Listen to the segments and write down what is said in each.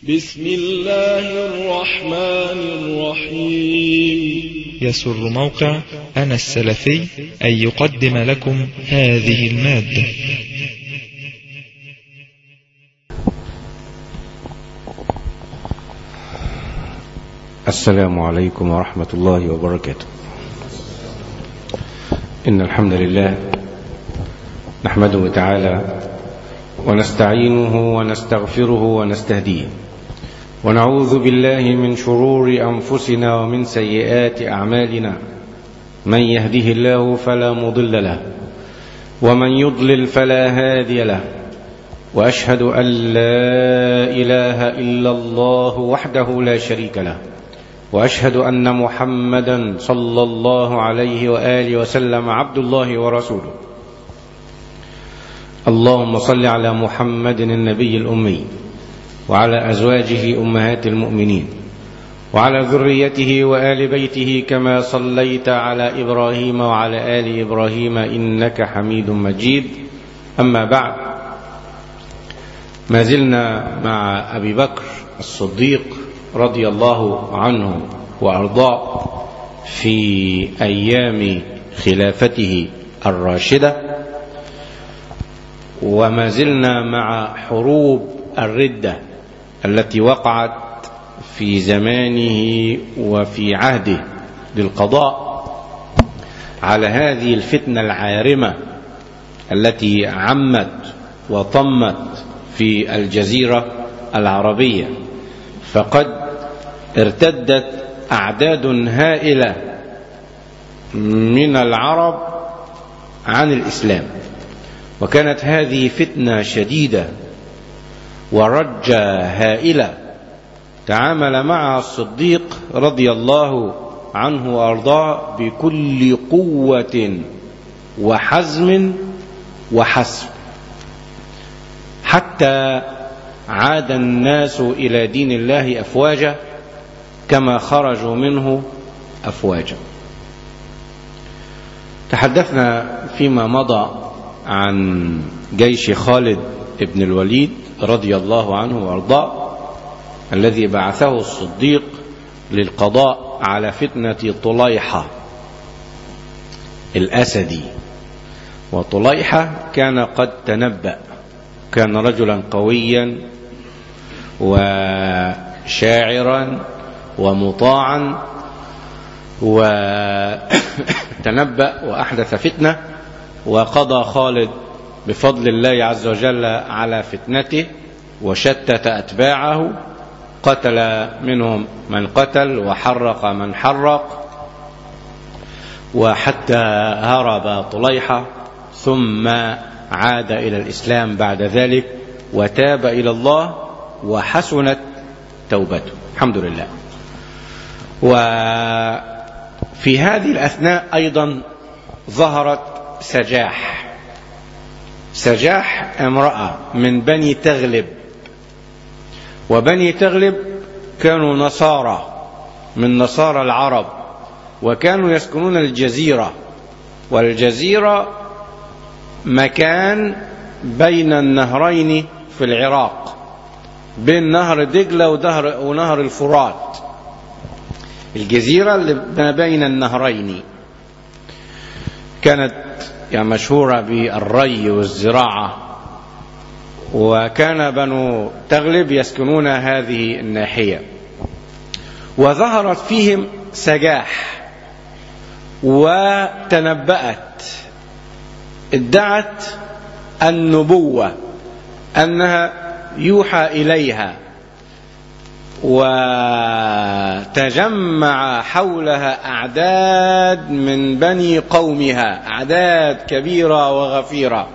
بسم الله الرحمن الرحيم يسر موقع أنا السلفي أن يقدم لكم هذه المادة السلام عليكم ورحمة الله وبركاته إن الحمد لله نحمده تعالى ونستعينه ونستغفره ونستهديه ونعوذ بالله من شرور أنفسنا ومن سيئات أعمالنا من يهده الله فلا مضل له ومن يضلل فلا هادي له وأشهد أن لا إله إلا الله وحده لا شريك له وأشهد أن محمدا صلى الله عليه وآله وسلم عبد الله ورسوله اللهم صل على محمد النبي الأمي وعلى أزواجه أمهات المؤمنين وعلى ذريته وآل بيته كما صليت على إبراهيم وعلى آل إبراهيم إنك حميد مجيد أما بعد ما زلنا مع أبي بكر الصديق رضي الله عنه وأرضاه في أيام خلافته الراشدة وما زلنا مع حروب الردة التي وقعت في زمانه وفي عهده للقضاء على هذه الفتنة العارمة التي عمت وطمت في الجزيرة العربية فقد ارتدت أعداد هائلة من العرب عن الإسلام وكانت هذه فتنة شديدة ورجة هائلة تعامل معها الصديق رضي الله عنه وأرضاه بكل قوة وحزم وحسم حتى عاد الناس إلى دين الله أفواجا كما خرجوا منه أفواجا تحدثنا فيما مضى عن جيش خالد بن الوليد رضي الله عنه وارضاه الذي بعثه الصديق للقضاء على فتنة طليحة الأسدي وطليحة كان قد تنبأ كان رجلا قويا وشاعرا ومطاعا وتنبأ وأحدث فتنة وقضى خالد بفضل الله عز وجل على فتنته وشتت أتباعه قتل منهم من قتل وحرق من حرق وحتى هرب طليحة ثم عاد إلى الإسلام بعد ذلك وتاب إلى الله وحسنت توبته الحمد لله وفي هذه الأثناء أيضا ظهرت سجاح سجاح امرأة من بني تغلب وبني تغلب كانوا نصارى من نصارى العرب وكانوا يسكنون الجزيرة والجزيرة مكان بين النهرين في العراق بين نهر دجلة ونهر الفرات الجزيرة اللي ما بين النهرين كانت يعني مشهورة بالري والزراعة وكان بنو تغلب يسكنون هذه الناحية وظهرت فيهم سجاح وتنبأت ادعت النبوة أنها يوحى إليها وتجمع حولها أعداد من بني قومها أعداد كبيرة وغفيرة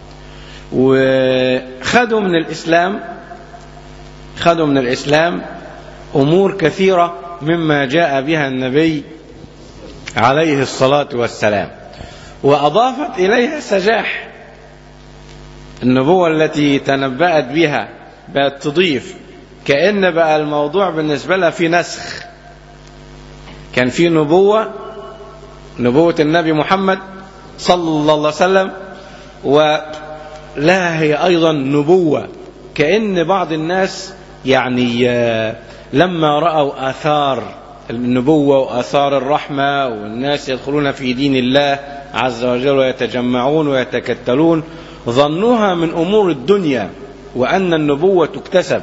وخدوا من الإسلام خدوا من الإسلام أمور كثيرة مما جاء بها النبي عليه الصلاة والسلام وأضافت إليها سجاح النبوة التي تنبأت بها بقت تضيف كأن بقى الموضوع بالنسبة لها في نسخ كان في نبوة نبوة النبي محمد صلى الله عليه وسلم ولها هي أيضا نبوة كأن بعض الناس يعني آه، لما رأوا آثار النبوة وآثار الرحمة والناس يدخلون في دين الله عز وجل ويتجمعون ويتكتلون ظنوها من أمور الدنيا وأن النبوة تكتسب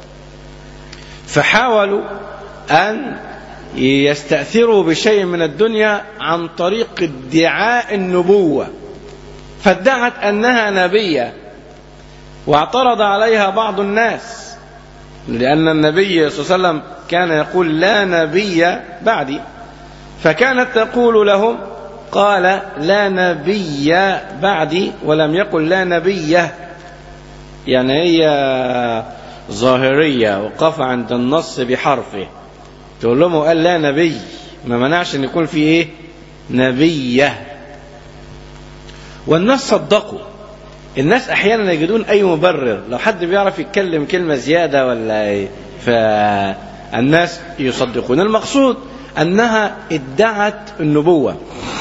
فحاولوا أن يستأثروا بشيء من الدنيا عن طريق ادعاء النبوة فادعت أنها نبية واعترض عليها بعض الناس لأن النبي صلى الله عليه وسلم كان يقول لا نبي بعدي فكانت تقول لهم قال لا نبي بعدي ولم يقل لا نبيه يعني هي ظاهرية وقف عند النص بحرفه تقول لهم قال لا نبي ما منعش ان يكون في ايه نبيه والناس صدقوا الناس احيانا يجدون اي مبرر لو حد بيعرف يتكلم كلمه زياده ولا ايه فالناس يصدقون المقصود انها ادعت النبوه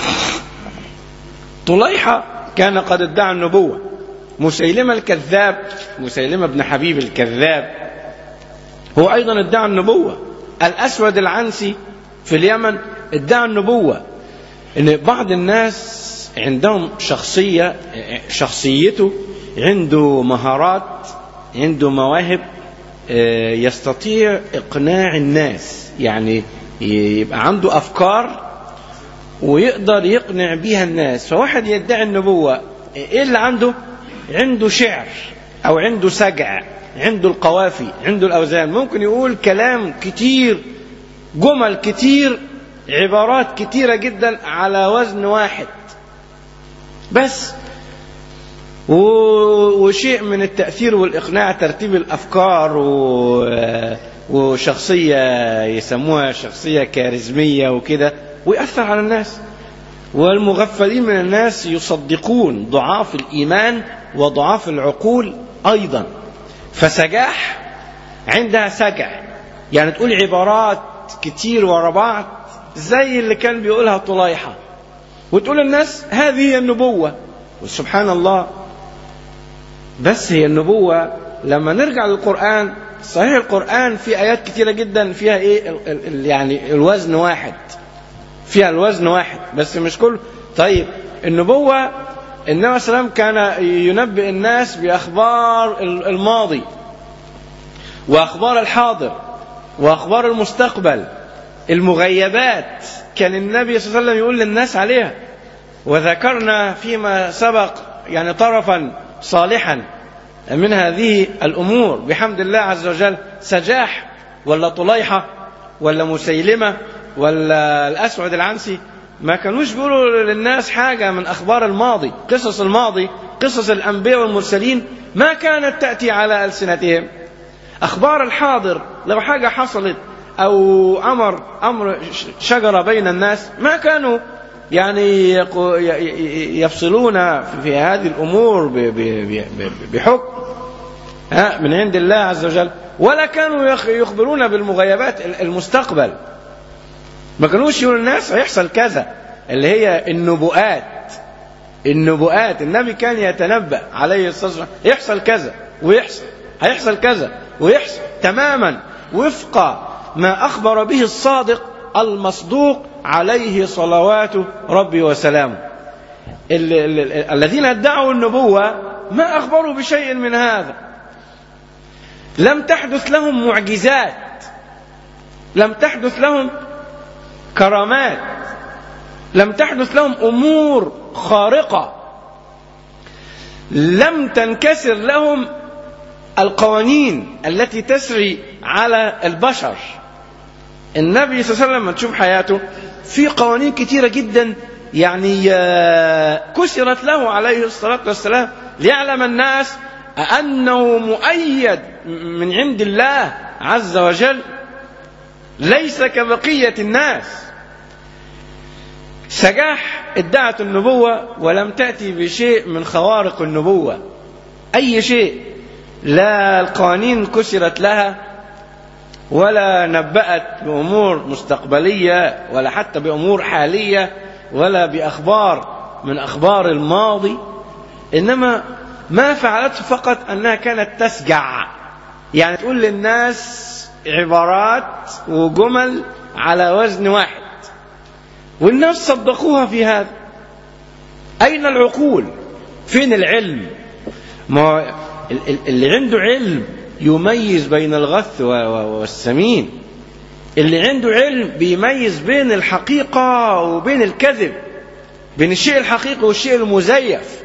طليحه كان قد ادعى النبوه مسيلمه الكذاب مسيلمه بن حبيب الكذاب هو ايضا ادعى النبوه الاسود العنسي في اليمن ادعى النبوه ان بعض الناس عندهم شخصيه شخصيته عنده مهارات عنده مواهب آه، يستطيع اقناع الناس يعني يبقى عنده افكار ويقدر يقنع بيها الناس فواحد يدعي النبوه ايه اللي عنده عنده شعر او عنده سجع عنده القوافي عنده الاوزان ممكن يقول كلام كتير جمل كتير عبارات كتيره جدا على وزن واحد بس و- وشيء من التأثير والإقناع ترتيب الأفكار و... وشخصية يسموها شخصية كاريزمية وكده ويأثر على الناس والمغفلين من الناس يصدقون ضعاف الإيمان وضعاف العقول أيضا فسجاح عندها سجع يعني تقول عبارات كتير ورا بعض زي اللي كان بيقولها طليحة وتقول الناس هذه هي النبوة وسبحان الله بس هي النبوة لما نرجع للقرآن صحيح القرآن في آيات كتيرة جدا فيها إيه ال- ال- ال- يعني الوزن واحد فيها الوزن واحد بس مش كله طيب النبوة النبي صلى الله عليه وسلم كان ينبئ الناس بأخبار ال- الماضي وأخبار الحاضر وأخبار المستقبل المغيبات كان النبي صلى الله عليه وسلم يقول للناس عليها وذكرنا فيما سبق يعني طرفا صالحا من هذه الأمور بحمد الله عز وجل سجاح ولا طليحة ولا مسيلمة ولا الأسود العنسي ما كانوش بيقولوا للناس حاجة من أخبار الماضي قصص الماضي قصص الأنبياء والمرسلين ما كانت تأتي على ألسنتهم أخبار الحاضر لو حاجة حصلت أو أمر أمر شجرة بين الناس ما كانوا يعني يقو- ي- ي- يفصلون في هذه الأمور ب- ب- ب- بحكم ها، من عند الله عز وجل ولا كانوا يخ- يخبرون بالمغيبات المستقبل ما كانوش يقولوا الناس هيحصل كذا اللي هي النبوءات النبوءات النبي كان يتنبأ عليه الصلاة والسلام يحصل كذا ويحصل هيحصل كذا ويحصل تماما وفق ما أخبر به الصادق المصدوق عليه صلوات ربي وسلامه ال- ال- ال- الذين ادعوا النبوة ما أخبروا بشيء من هذا لم تحدث لهم معجزات لم تحدث لهم كرامات لم تحدث لهم امور خارقه لم تنكسر لهم القوانين التي تسري على البشر النبي صلى الله عليه وسلم لما تشوف حياته في قوانين كثيرة جدا يعني آه، كسرت له عليه الصلاة والسلام ليعلم الناس أنه مؤيد من عند الله عز وجل ليس كبقية الناس سجاح ادعت النبوة ولم تأتي بشيء من خوارق النبوة أي شيء لا القوانين كسرت لها ولا نبأت بأمور مستقبلية ولا حتى بأمور حالية ولا بأخبار من أخبار الماضي إنما ما فعلته فقط أنها كانت تسجع يعني تقول للناس عبارات وجمل على وزن واحد والناس صدقوها في هذا أين العقول فين العلم ما اللي عنده علم يميز بين الغث والسمين اللي عنده علم بيميز بين الحقيقة وبين الكذب بين الشيء الحقيقي والشيء المزيف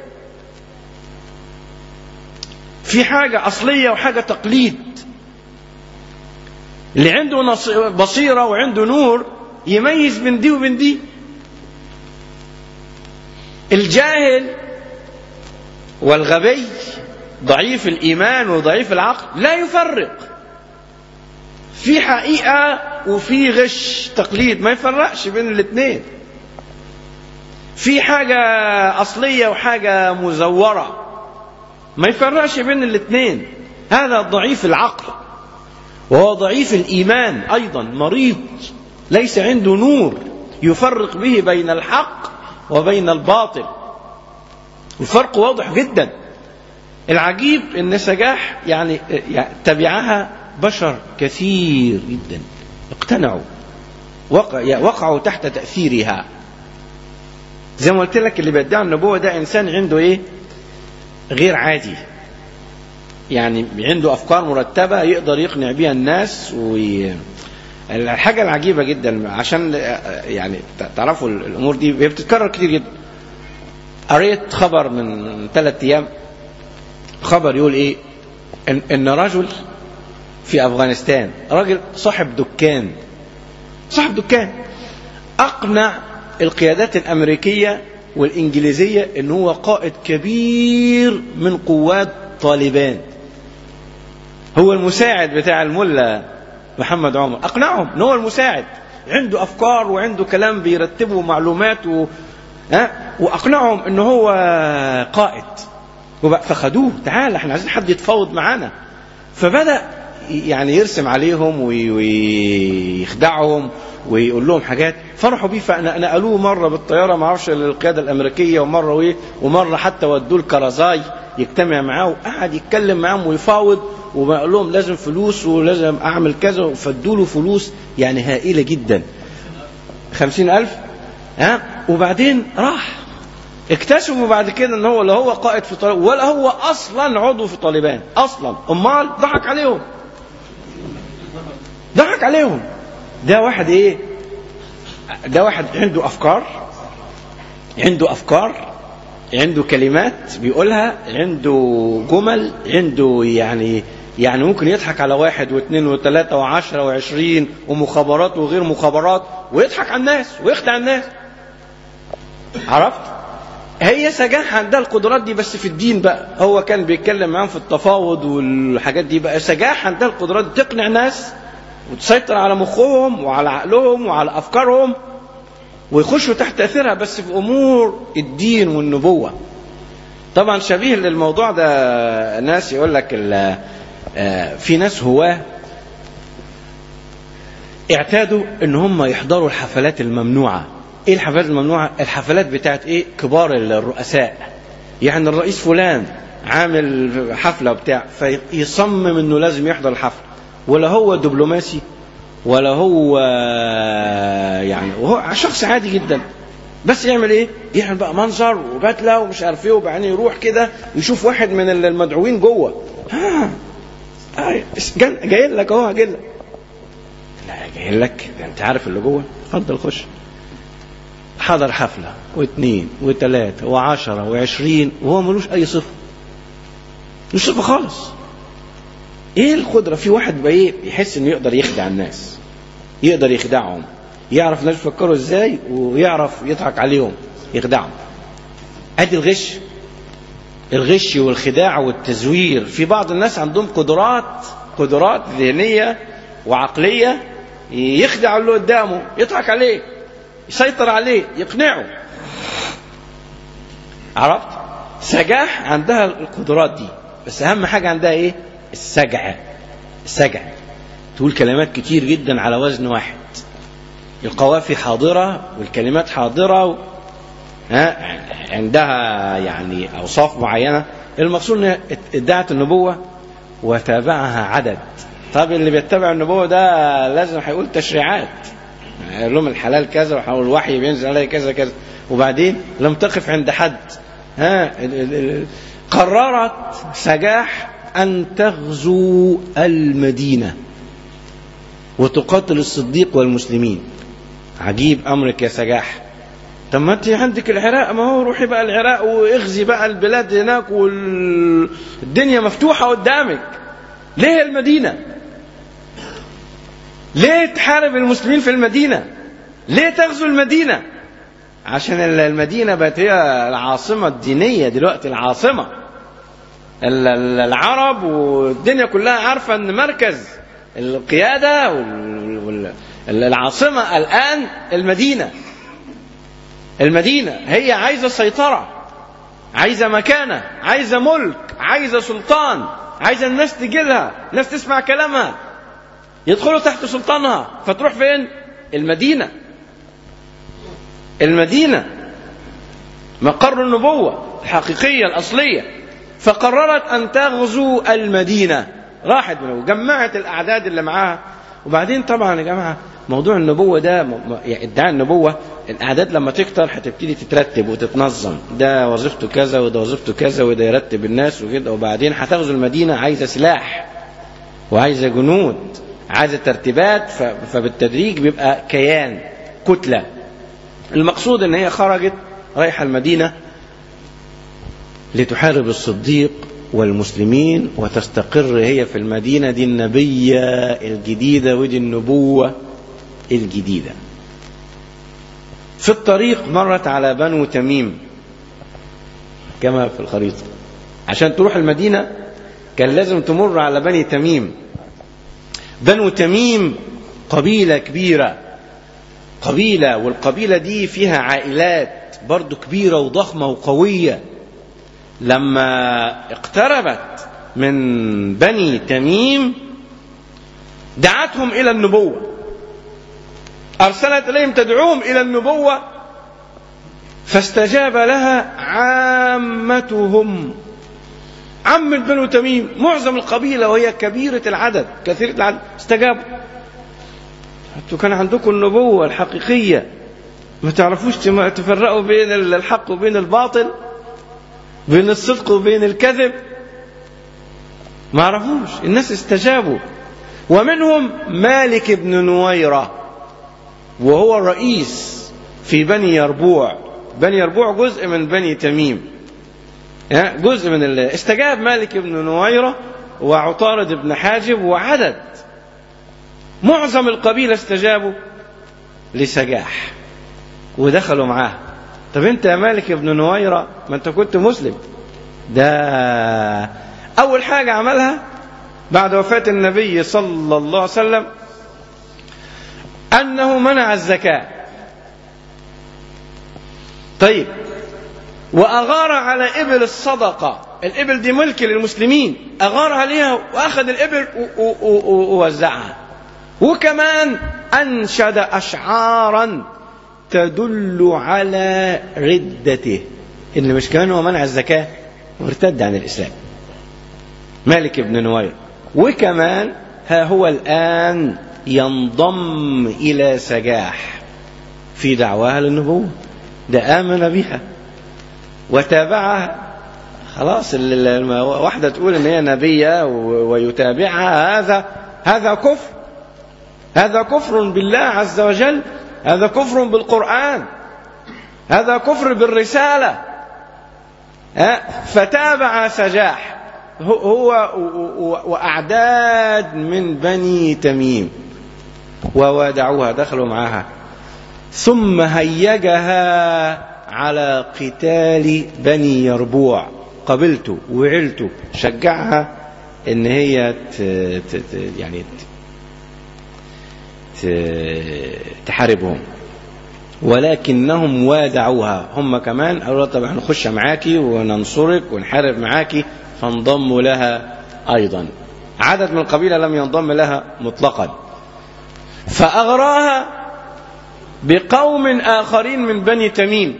في حاجة أصلية وحاجة تقليد اللي عنده بصيرة وعنده نور يميز بين دي وبين دي الجاهل والغبي ضعيف الإيمان وضعيف العقل لا يفرق في حقيقة وفي غش تقليد ما يفرقش بين الاثنين في حاجة أصلية وحاجة مزورة ما يفرقش بين الاثنين هذا ضعيف العقل وهو ضعيف الإيمان أيضا مريض ليس عنده نور يفرق به بين الحق وبين الباطل الفرق واضح جدا العجيب ان سجاح يعني تبعها بشر كثير جدا اقتنعوا وقع وقعوا تحت تأثيرها زي ما قلت لك اللي بيدعي النبوة ده إنسان عنده إيه غير عادي يعني عنده أفكار مرتبة يقدر يقنع بيها الناس وي... الحاجة العجيبة جدا عشان يعني تعرفوا الأمور دي هي بتتكرر كتير جدا قريت خبر من ثلاث أيام خبر يقول إيه إن, إن رجل في أفغانستان راجل صاحب دكان صاحب دكان أقنع القيادات الأمريكية والإنجليزية إن هو قائد كبير من قوات طالبان هو المساعد بتاع الملا محمد عمر أقنعهم إن هو المساعد عنده أفكار وعنده كلام بيرتبوا معلومات و... ها؟ وأقنعهم إن هو قائد فخدوه تعال احنا عايزين حد يتفاوض معانا فبدأ يعني يرسم عليهم ويخدعهم ويقول لهم حاجات فرحوا بيه فنقلوه مره بالطياره ما اعرفش للقياده الامريكيه ومره وايه ومره حتى ودوه الكرزاي يجتمع معاه وقعد يتكلم معاهم ويفاوض وقال لهم لازم فلوس ولازم اعمل كذا فادوا له فلوس يعني هائله جدا خمسين ألف ها وبعدين راح اكتشفوا بعد كده ان هو لا هو قائد في طالبان ولا هو اصلا عضو في طالبان اصلا امال ضحك عليهم ضحك عليهم ده واحد ايه ده واحد عنده افكار عنده افكار عنده كلمات بيقولها عنده جمل عنده يعني يعني ممكن يضحك على واحد واثنين وثلاثة وعشرة وعشرين ومخابرات وغير مخابرات ويضحك على الناس ويخدع الناس عرفت؟ هي سجاح عندها القدرات دي بس في الدين بقى هو كان بيتكلم معاهم في التفاوض والحاجات دي بقى سجاح عندها القدرات دي تقنع ناس وتسيطر على مخهم وعلى عقلهم وعلى افكارهم ويخشوا تحت تاثيرها بس في امور الدين والنبوه طبعا شبيه للموضوع ده ناس يقول لك في ناس هواه اعتادوا ان هم يحضروا الحفلات الممنوعه ايه الحفلات الممنوعه الحفلات بتاعت ايه كبار الرؤساء يعني الرئيس فلان عامل حفله بتاع فيصمم انه لازم يحضر الحفله ولا هو دبلوماسي ولا هو يعني وهو شخص عادي جدا بس يعمل ايه؟ يعمل بقى منظر وبدله ومش عارف ايه وبعدين يروح كده يشوف واحد من المدعوين جوه ها آه جاي لك اهو جاي لك لا جاي لك انت عارف اللي جوه اتفضل خش حضر حفله واثنين وثلاثه وعشره وعشرين وهو ملوش اي صفه مش صفه خالص ايه القدره في واحد بقى ايه يحس انه يقدر يخدع الناس يقدر يخدعهم يعرف الناس بيفكروا ازاي ويعرف يضحك عليهم يخدعهم ادي الغش الغش والخداع والتزوير في بعض الناس عندهم قدرات قدرات ذهنيه وعقليه يخدع اللي قدامه يضحك عليه يسيطر عليه يقنعه عرفت سجاح عندها القدرات دي بس اهم حاجه عندها ايه السجع السجع تقول كلمات كتير جدا على وزن واحد القوافي حاضرة والكلمات حاضرة و... ها عندها يعني أوصاف معينة المقصود أنها ادعت النبوة وتابعها عدد طب اللي بيتبع النبوة ده لازم هيقول تشريعات هيقول لهم الحلال كذا وحول الوحي بينزل عليه كذا كذا وبعدين لم تقف عند حد ها ال- ال- ال- قررت سجاح أن تغزو المدينة وتقاتل الصديق والمسلمين عجيب أمرك يا سجاح طب ما انت عندك العراق ما هو روحي بقى العراق واغزي بقى البلاد هناك والدنيا مفتوحة قدامك ليه المدينة ليه تحارب المسلمين في المدينة ليه تغزو المدينة عشان المدينة بقت هي العاصمة الدينية دلوقتي العاصمة ال- ال- العرب والدنيا كلها عارفة ان مركز القيادة والعاصمة الآن المدينة المدينة هي عايزة سيطرة عايزة مكانة عايزة ملك عايزة سلطان عايزة الناس تجيلها الناس تسمع كلامها يدخلوا تحت سلطانها فتروح فين المدينة المدينة مقر النبوة الحقيقية الأصلية فقررت أن تغزو المدينة راحت من وجمعت الأعداد اللي معاها وبعدين طبعا يا جماعة موضوع النبوة ده م- م- يعني ادعاء النبوة الأعداد لما تكتر هتبتدي تترتب وتتنظم ده وظيفته كذا وده وظيفته كذا وده يرتب الناس وكده وبعدين هتغزو المدينة عايزة سلاح وعايزة جنود عايزة ترتيبات ف- فبالتدريج بيبقى كيان كتلة المقصود ان هي خرجت رايحة المدينة لتحارب الصديق والمسلمين وتستقر هي في المدينة دي النبية الجديدة ودي النبوة الجديدة في الطريق مرت على بنو تميم كما في الخريطة عشان تروح المدينة كان لازم تمر على بني تميم بنو تميم قبيلة كبيرة قبيلة والقبيلة دي فيها عائلات برضو كبيرة وضخمة وقوية لما اقتربت من بني تميم دعتهم إلى النبوة أرسلت إليهم تدعوهم إلى النبوة فاستجاب لها عامتهم عامة بنو تميم معظم القبيلة وهي كبيرة العدد كثيرة العدد استجابوا انتوا كان عندكم النبوة الحقيقية ما تعرفوش تم- تفرقوا بين الحق وبين الباطل بين الصدق وبين الكذب ما عرفوش الناس استجابوا ومنهم مالك بن نويرة وهو الرئيس في بني يربوع بني يربوع جزء من بني تميم ها، جزء من ال... استجاب مالك بن نويرة وعطارد بن حاجب وعدد معظم القبيلة استجابوا لسجاح ودخلوا معاه طب انت يا مالك بن نويرة ما انت كنت مسلم ده اول حاجة عملها بعد وفاة النبي صلى الله عليه وسلم انه منع الزكاة طيب واغار على ابل الصدقة الابل دي ملك للمسلمين اغار عليها واخذ الابل و- و- و- ووزعها وكمان انشد اشعارا تدل على ردته ان مش كمان هو منع الزكاه وارتد عن الاسلام مالك بن نوير وكمان ها هو الان ينضم الى سجاح في دعواها للنبوه ده امن بها وتابعها خلاص ال- ال- الم- واحده تقول ان هي نبيه و- ويتابعها هذا هذا كفر هذا كفر بالله عز وجل هذا كفر بالقرآن هذا كفر بالرسالة ها؟ فتابع سجاح هو- هو و- و- وأعداد من بني تميم ووادعوها دخلوا معها ثم هيجها على قتال بني يربوع قبلته وعلته شجعها ان هي ت... ت... ت... يعني ت... ت- تحاربهم ولكنهم وادعوها هم كمان قالوا لها طب احنا نخش معاكي وننصرك ونحارب معاكي فانضموا لها ايضا عدد من القبيله لم ينضم لها مطلقا فاغراها بقوم اخرين من بني تميم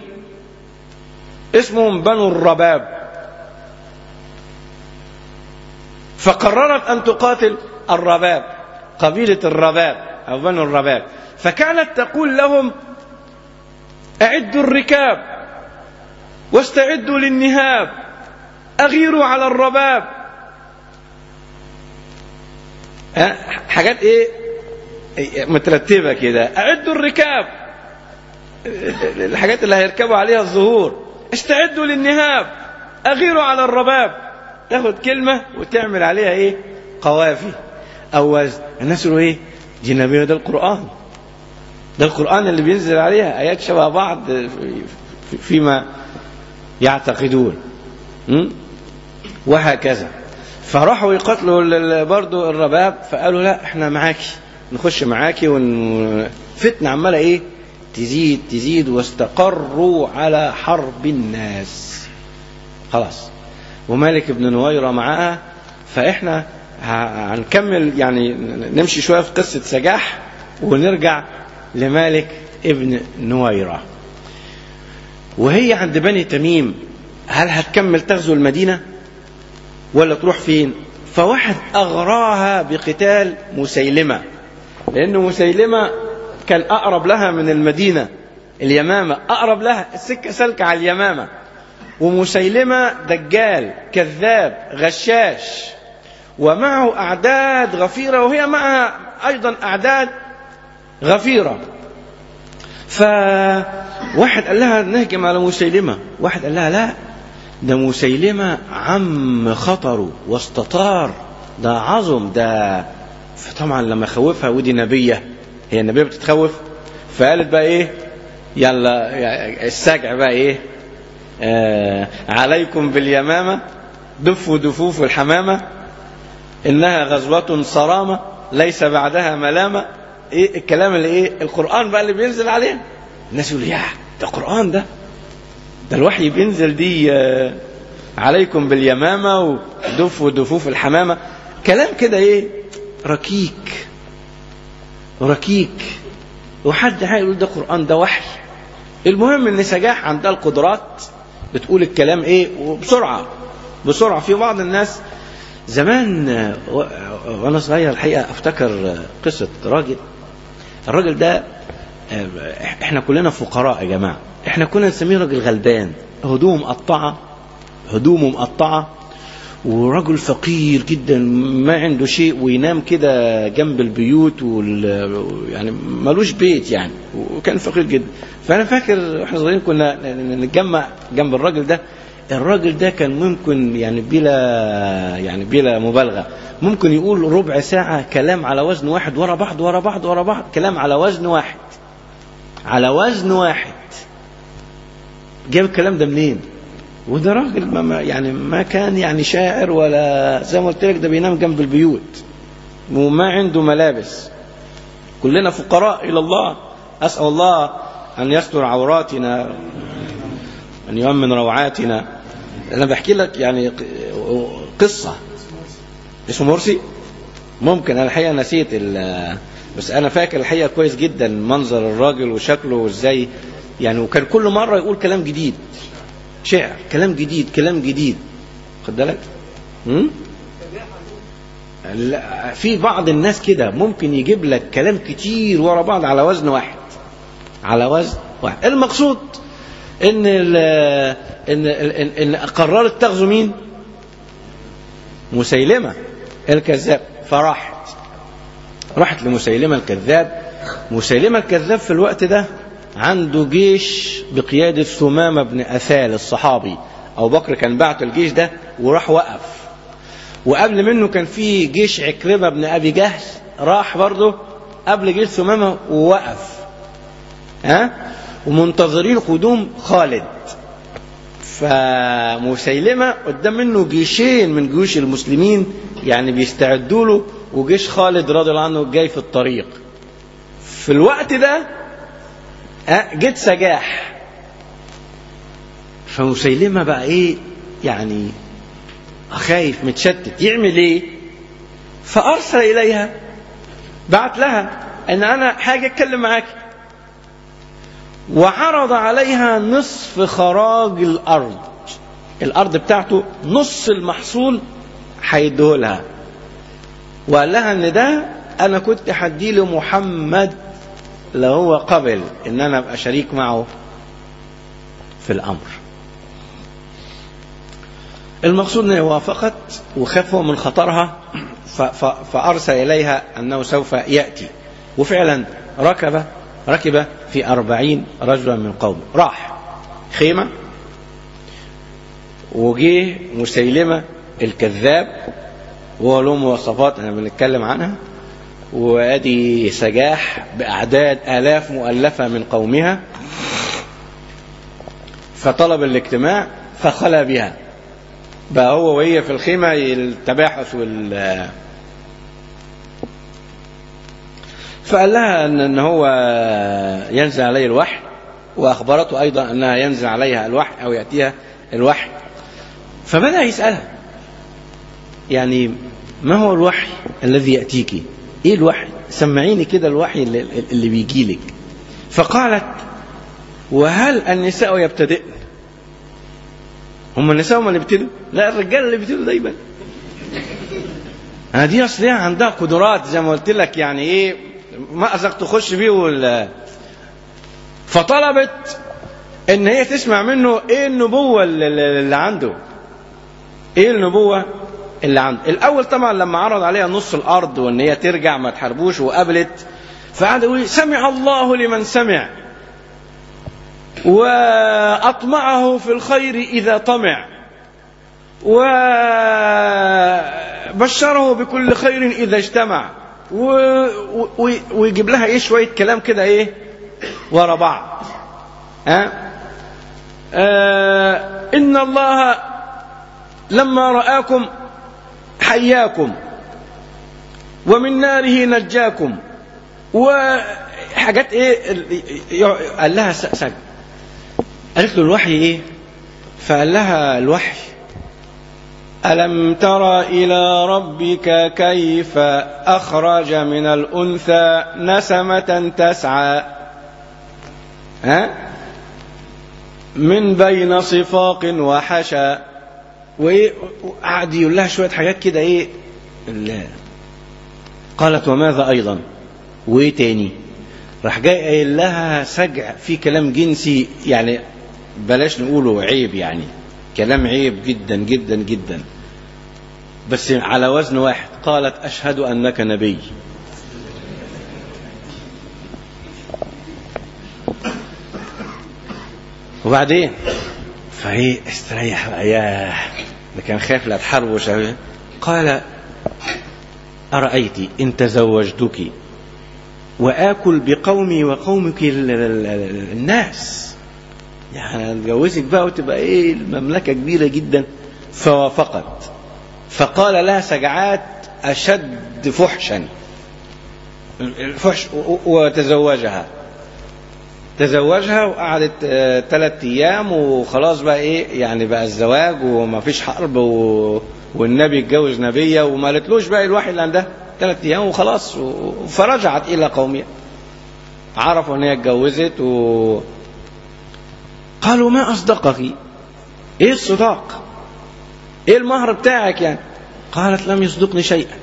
اسمهم بنو الرباب فقررت أن تقاتل الرباب قبيلة الرباب أو بنو الرباب فكانت تقول لهم أعدوا الركاب واستعدوا للنهاب أغيروا على الرباب أه؟ حاجات ايه مترتبة كده أعدوا الركاب الحاجات اللي هيركبوا عليها الظهور استعدوا للنهاب أغيروا على الرباب تاخد كلمة وتعمل عليها ايه قوافي أو وزن الناس يقولوا ايه جنبيه ده القرآن ده القرآن اللي بينزل عليها آيات شبه بعض فيما يعتقدون م? وهكذا فراحوا يقتلوا برضو الرباب فقالوا لا احنا معاكي نخش معاكي ون... فتنة عمالة ايه تزيد تزيد واستقروا على حرب الناس خلاص ومالك بن نويرة معاها فاحنا هنكمل يعني نمشي شوية في قصة سجاح ونرجع لمالك ابن نويرة وهي عند بني تميم هل هتكمل تغزو المدينة ولا تروح فين فواحد أغراها بقتال مسيلمة لأن مسيلمة كان أقرب لها من المدينة اليمامة أقرب لها السكة سلكة على اليمامة ومسيلمة دجال كذاب غشاش ومعه أعداد غفيرة وهي معها أيضا أعداد غفيرة فواحد قال لها نهجم على مسيلمة واحد قال لها لا ده مسيلمة عم خطره واستطار ده عظم ده فطبعا لما خوفها ودي نبية هي النبية بتتخوف فقالت بقى ايه يلا السجع بقى ايه آه عليكم باليمامة دفوا دفوف الحمامة إنها غزوة صرامة ليس بعدها ملامة إيه الكلام اللي إيه القرآن بقى اللي بينزل عليه الناس يقولوا يا ده قرآن ده ده الوحي بينزل دي آه عليكم باليمامة ودفوا دفوف الحمامة كلام كده إيه ركيك ركيك وحد هيقول ده قرآن ده وحي المهم ان سجاح عندها القدرات بتقول الكلام ايه وبسرعه بسرعه في بعض الناس زمان وانا صغير الحقيقه افتكر قصه راجل الراجل ده احنا كلنا فقراء يا جماعه احنا كنا نسميه راجل غلبان هدوم مقطعه هدومه مقطعه ورجل فقير جدا ما عنده شيء وينام كده جنب البيوت وال... يعني ملوش بيت يعني وكان فقير جدا فانا فاكر واحنا صغيرين كنا نتجمع جنب الراجل ده الراجل ده كان ممكن يعني بلا يعني بلا مبالغه ممكن يقول ربع ساعه كلام على وزن واحد ورا بعض ورا بعض ورا بعض كلام على وزن واحد على وزن واحد جاب الكلام ده منين وده راجل ما يعني ما كان يعني شاعر ولا زي ما قلت لك ده بينام جنب البيوت وما عنده ملابس كلنا فقراء الى الله اسال الله ان يستر عوراتنا ان يؤمن روعاتنا انا بحكي لك يعني قصه اسمه مرسي ممكن انا الحقيقه نسيت بس انا فاكر الحقيقه كويس جدا منظر الراجل وشكله وازاي يعني وكان كل مره يقول كلام جديد شعر كلام جديد كلام جديد خد بالك لا في بعض الناس كده ممكن يجيب لك كلام كتير ورا بعض على وزن واحد على وزن واحد المقصود ان ال ان ان, إن قررت تغزو مين مسيلمه الكذاب فراحت راحت لمسيلمه الكذاب مسيلمه الكذاب في الوقت ده عنده جيش بقيادة ثمامة بن أثال الصحابي أبو بكر كان بعت الجيش ده وراح وقف وقبل منه كان في جيش عكرمة بن أبي جهل راح برضه قبل جيش ثمامة ووقف ها ومنتظرين قدوم خالد فمسيلمة قدام منه جيشين من جيوش المسلمين يعني بيستعدوا له وجيش خالد رضي الله عنه جاي في الطريق في الوقت ده جيت سجاح فمسيلمة بقى ايه يعني خايف متشتت يعمل ايه فارسل اليها بعت لها ان انا حاجه اتكلم معاك وعرض عليها نصف خراج الارض الارض بتاعته نص المحصول هيديه لها وقال لها ان ده انا كنت هديه لمحمد لو هو قبل ان انا ابقى شريك معه في الامر المقصود انها وافقت وخافوا من خطرها ف- ف- فارسل اليها انه سوف ياتي وفعلا ركب ركب في أربعين رجلا من قومه راح خيمة وجه مسيلمة الكذاب وهو له مواصفات احنا بنتكلم عنها وادي سجاح باعداد الاف مؤلفه من قومها فطلب الاجتماع فخلى بها بقى هو وهي في الخيمه التباحث وال فقال لها ان ان هو ينزل عليه الوحي واخبرته ايضا انها ينزل عليها الوحي او ياتيها الوحي فبدا يسالها يعني ما هو الوحي الذي ياتيك ايه الوحي سمعيني كده الوحي اللي, اللي بيجي لك فقالت وهل النساء يبتدئن هم النساء هم اللي بيبتدوا لا الرجال اللي بيبتدوا دايما أنا دي اصل هي عندها قدرات زي ما قلت لك يعني ايه مأزق تخش بيه وال فطلبت ان هي تسمع منه ايه النبوة اللي اللي عنده ايه النبوة اللي عنده الاول طبعا لما عرض عليها نص الارض وان هي ترجع ما تحاربوش وقبلت فقعد يقول سمع الله لمن سمع واطمعه في الخير اذا طمع وبشره بكل خير اذا اجتمع و... و... ويجيب لها ايه شويه كلام كده ايه ورا بعض ها آه ان الله لما راكم حياكم ومن ناره نجاكم وحاجات ايه قال لها سجن قالت له الوحي ايه فقال لها الوحي ألم تر إلى ربك كيف أخرج من الأنثى نسمة تسعى ها من بين صفاق وحشى وإيه وقعد يقول لها شوية حاجات كده إيه لا. قالت وماذا أيضا وإيه تاني راح جاي قايل لها سجع في كلام جنسي يعني بلاش نقوله عيب يعني كلام عيب جدا جدا جدا بس على وزن واحد قالت أشهد أنك نبي وبعدين فهي استريح بقى ياه ده كان خايف لا تحارب وشاوية قال أرأيت إن تزوجتك وآكل بقومي وقومك ال- ال- ال- الناس يعني اتجوزك بقى وتبقى ايه المملكة كبيرة جدا فوافقت فقال لها سجعات أشد فحشا الفحش و- وتزوجها تزوجها وقعدت ثلاث ايام وخلاص بقى ايه يعني بقى الزواج وما فيش حرب و... والنبي اتجوز نبيه وما قالتلوش بقى الوحي اللي عندها ثلاث ايام وخلاص و... فرجعت الى قومها عرفوا ان هي اتجوزت و قالوا ما اصدقك ايه الصداق ايه المهر بتاعك يعني قالت لم يصدقني شيئا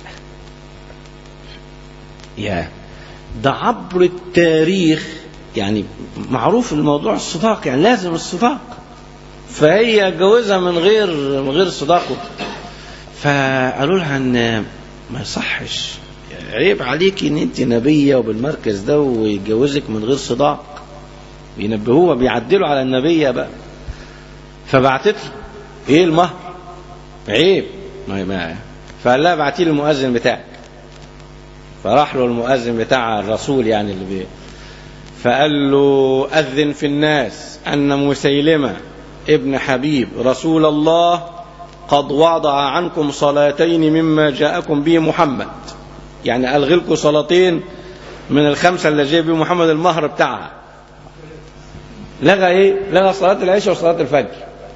يا ده عبر التاريخ يعني معروف الموضوع الصداق يعني لازم الصداق فهي اتجوزها من غير من غير صداقه فقالوا لها ان ما يصحش عيب عليكي ان انت نبيه وبالمركز ده ويتجوزك من غير صداق بينبهوها بيعدلوا على النبيه بقى فبعتت له ايه المهر عيب ما ما فقال لها ابعتي لي المؤذن بتاعك فراح له المؤذن بتاع الرسول يعني اللي بي فقال له أذن في الناس أن مسيلمة ابن حبيب رسول الله قد وضع عنكم صلاتين مما جاءكم به محمد يعني ألغي لكم صلاتين من الخمسة اللي جاء به محمد المهر بتاعها لغى ايه لغى صلاة العشاء وصلاة الفجر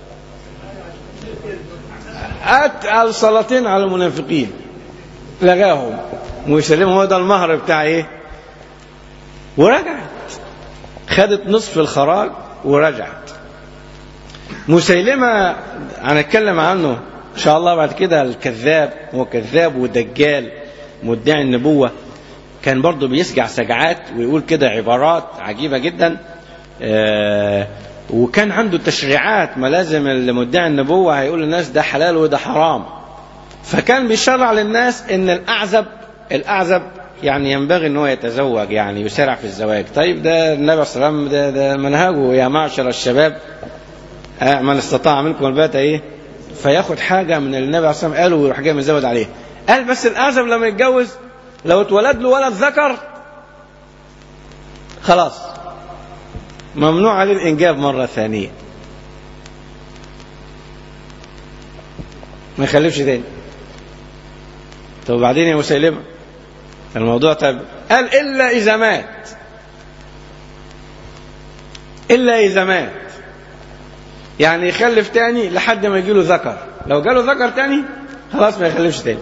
أتقل صلاتين على المنافقين لغاهم ويسلمهم هو ده المهر بتاع ايه ورجعت خدت نصف الخراج ورجعت مسيلمة هنتكلم عنه إن شاء الله بعد كده الكذاب هو كذاب ودجال مدعي النبوة كان برضه بيسجع سجعات ويقول كده عبارات عجيبة جدا آه وكان عنده تشريعات ملازم المدعي النبوة هيقول للناس ده حلال وده حرام فكان بيشرع للناس ان الاعزب الاعزب يعني ينبغي ان هو يتزوج يعني يسارع في الزواج طيب ده النبي صلى الله عليه وسلم ده, ده منهجه يا معشر الشباب آه من استطاع منكم البات ايه فياخد حاجة من اللي النبي عليه الصلاة والسلام قاله ويروح جاي مزود عليه قال بس الأعزب لما يتجوز لو اتولد له ولد ذكر خلاص ممنوع عليه الإنجاب مرة ثانية ما يخلفش تاني طب وبعدين يا مسيلمة الموضوع طيب قال إلا إذا مات إلا إذا مات يعني يخلف تاني لحد ما يجيله ذكر لو جاله ذكر تاني خلاص ما يخلفش تاني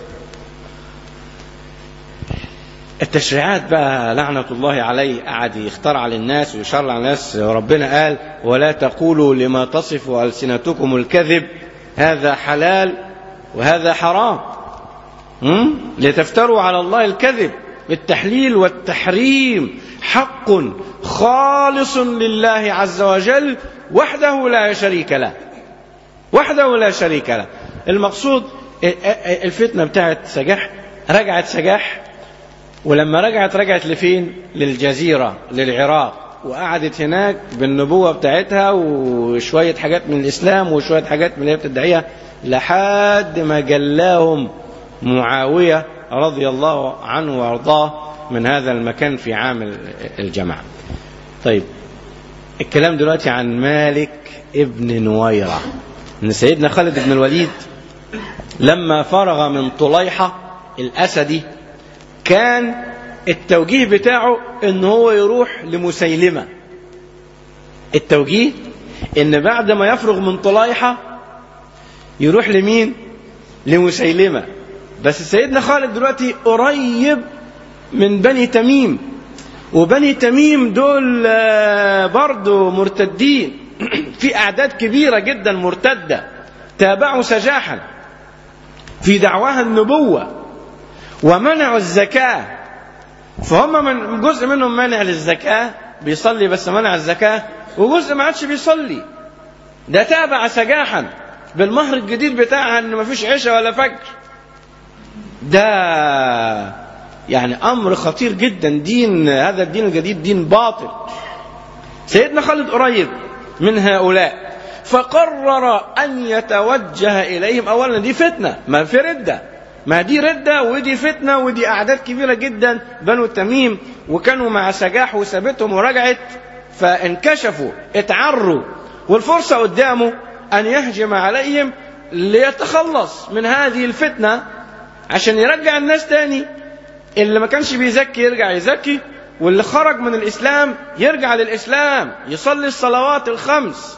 التشريعات بقى لعنة الله عليه قعد يخترع للناس ويشرع للناس وربنا قال ولا تقولوا لما تصف ألسنتكم الكذب هذا حلال وهذا حرام م? لتفتروا على الله الكذب التحليل والتحريم حق خالص لله عز وجل وحده لا شريك له وحده لا شريك له المقصود الفتنة بتاعت سجاح رجعت سجاح ولما رجعت رجعت لفين للجزيرة للعراق وقعدت هناك بالنبوة بتاعتها وشوية حاجات من الإسلام وشوية حاجات من اللي هي بتدعيها لحد ما جلاهم معاوية رضي الله عنه وارضاه من هذا المكان في عام الجماعة طيب الكلام دلوقتي عن مالك ابن نويرة ان سيدنا خالد بن الوليد لما فرغ من طليحة الأسدي كان التوجيه بتاعه ان هو يروح لمسيلمة التوجيه ان بعد ما يفرغ من طليحة يروح لمين لمسيلمة بس سيدنا خالد دلوقتي قريب من بني تميم وبني تميم دول برضه مرتدين في أعداد كبيرة جدا مرتدة تابعوا سجاحا في دعواها النبوة ومنعوا الزكاة فهم من جزء منهم منع للزكاة بيصلي بس منع الزكاة وجزء ما عادش بيصلي ده تابع سجاحا بالمهر الجديد بتاعها ان مفيش عشاء ولا فجر ده يعني امر خطير جدا دين هذا الدين الجديد دين باطل سيدنا خالد قريب من هؤلاء فقرر ان يتوجه اليهم اولا دي فتنه ما في رده ما دي رده ودي فتنه ودي اعداد كبيره جدا بنو تميم وكانوا مع سجاح وسابتهم ورجعت فانكشفوا اتعروا والفرصه قدامه ان يهجم عليهم ليتخلص من هذه الفتنه عشان يرجع الناس تاني اللي ما كانش بيزكي يرجع يزكي واللي خرج من الإسلام يرجع للإسلام يصلي الصلوات الخمس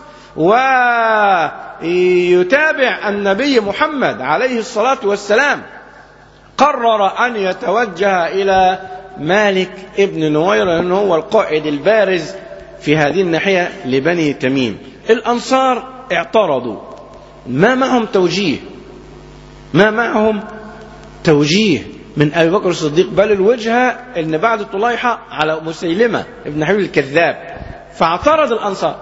ويتابع النبي محمد عليه الصلاة والسلام قرر أن يتوجه إلى مالك ابن نوير لأنه هو القائد البارز في هذه الناحية لبني تميم الأنصار اعترضوا ما معهم توجيه ما معهم توجيه من ابي بكر الصديق بل الوجهه ان بعد طليحه على مسيلمه ابن حبيب الكذاب فاعترض الانصار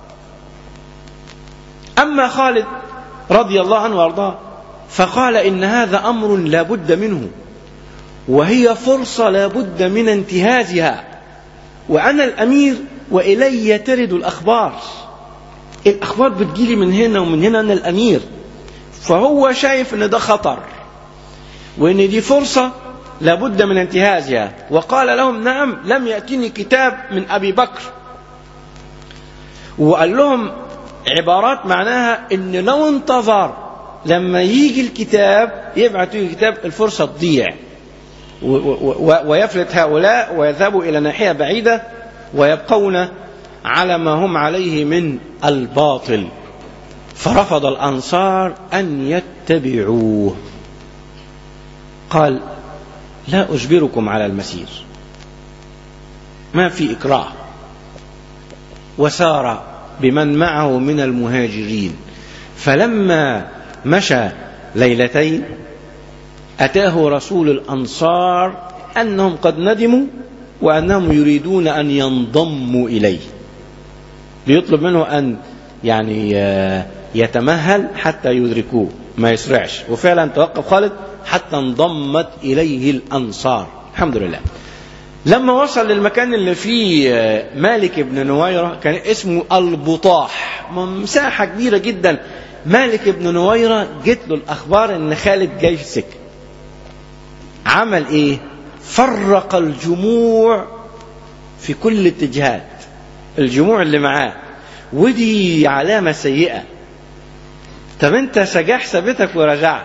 اما خالد رضي الله عنه وارضاه فقال ان هذا امر لا بد منه وهي فرصه لا بد من انتهازها وانا الامير والي ترد الاخبار الاخبار بتجيلي من هنا ومن هنا انا الامير فهو شايف ان ده خطر وان دي فرصه لابد من انتهازها وقال لهم نعم لم ياتني كتاب من ابي بكر وقال لهم عبارات معناها ان لو انتظر لما يجي الكتاب يبعث يجي الكتاب الفرصه تضيع ويفلت هؤلاء ويذهبوا الى ناحيه بعيده ويبقون على ما هم عليه من الباطل فرفض الانصار ان يتبعوه قال لا أجبركم على المسير ما في إكراه وسار بمن معه من المهاجرين فلما مشى ليلتين أتاه رسول الأنصار أنهم قد ندموا وأنهم يريدون أن ينضموا إليه بيطلب منه أن يعني يتمهل حتى يدركوه ما يسرعش وفعلا توقف خالد حتى انضمت إليه الأنصار الحمد لله لما وصل للمكان اللي فيه مالك بن نويرة كان اسمه البطاح مساحة كبيرة جدا مالك بن نويرة جت له الأخبار إن خالد جاي في السكة عمل إيه فرق الجموع في كل الاتجاهات الجموع اللي معاه ودي علامة سيئة طب انت سجاح سابتك ورجعت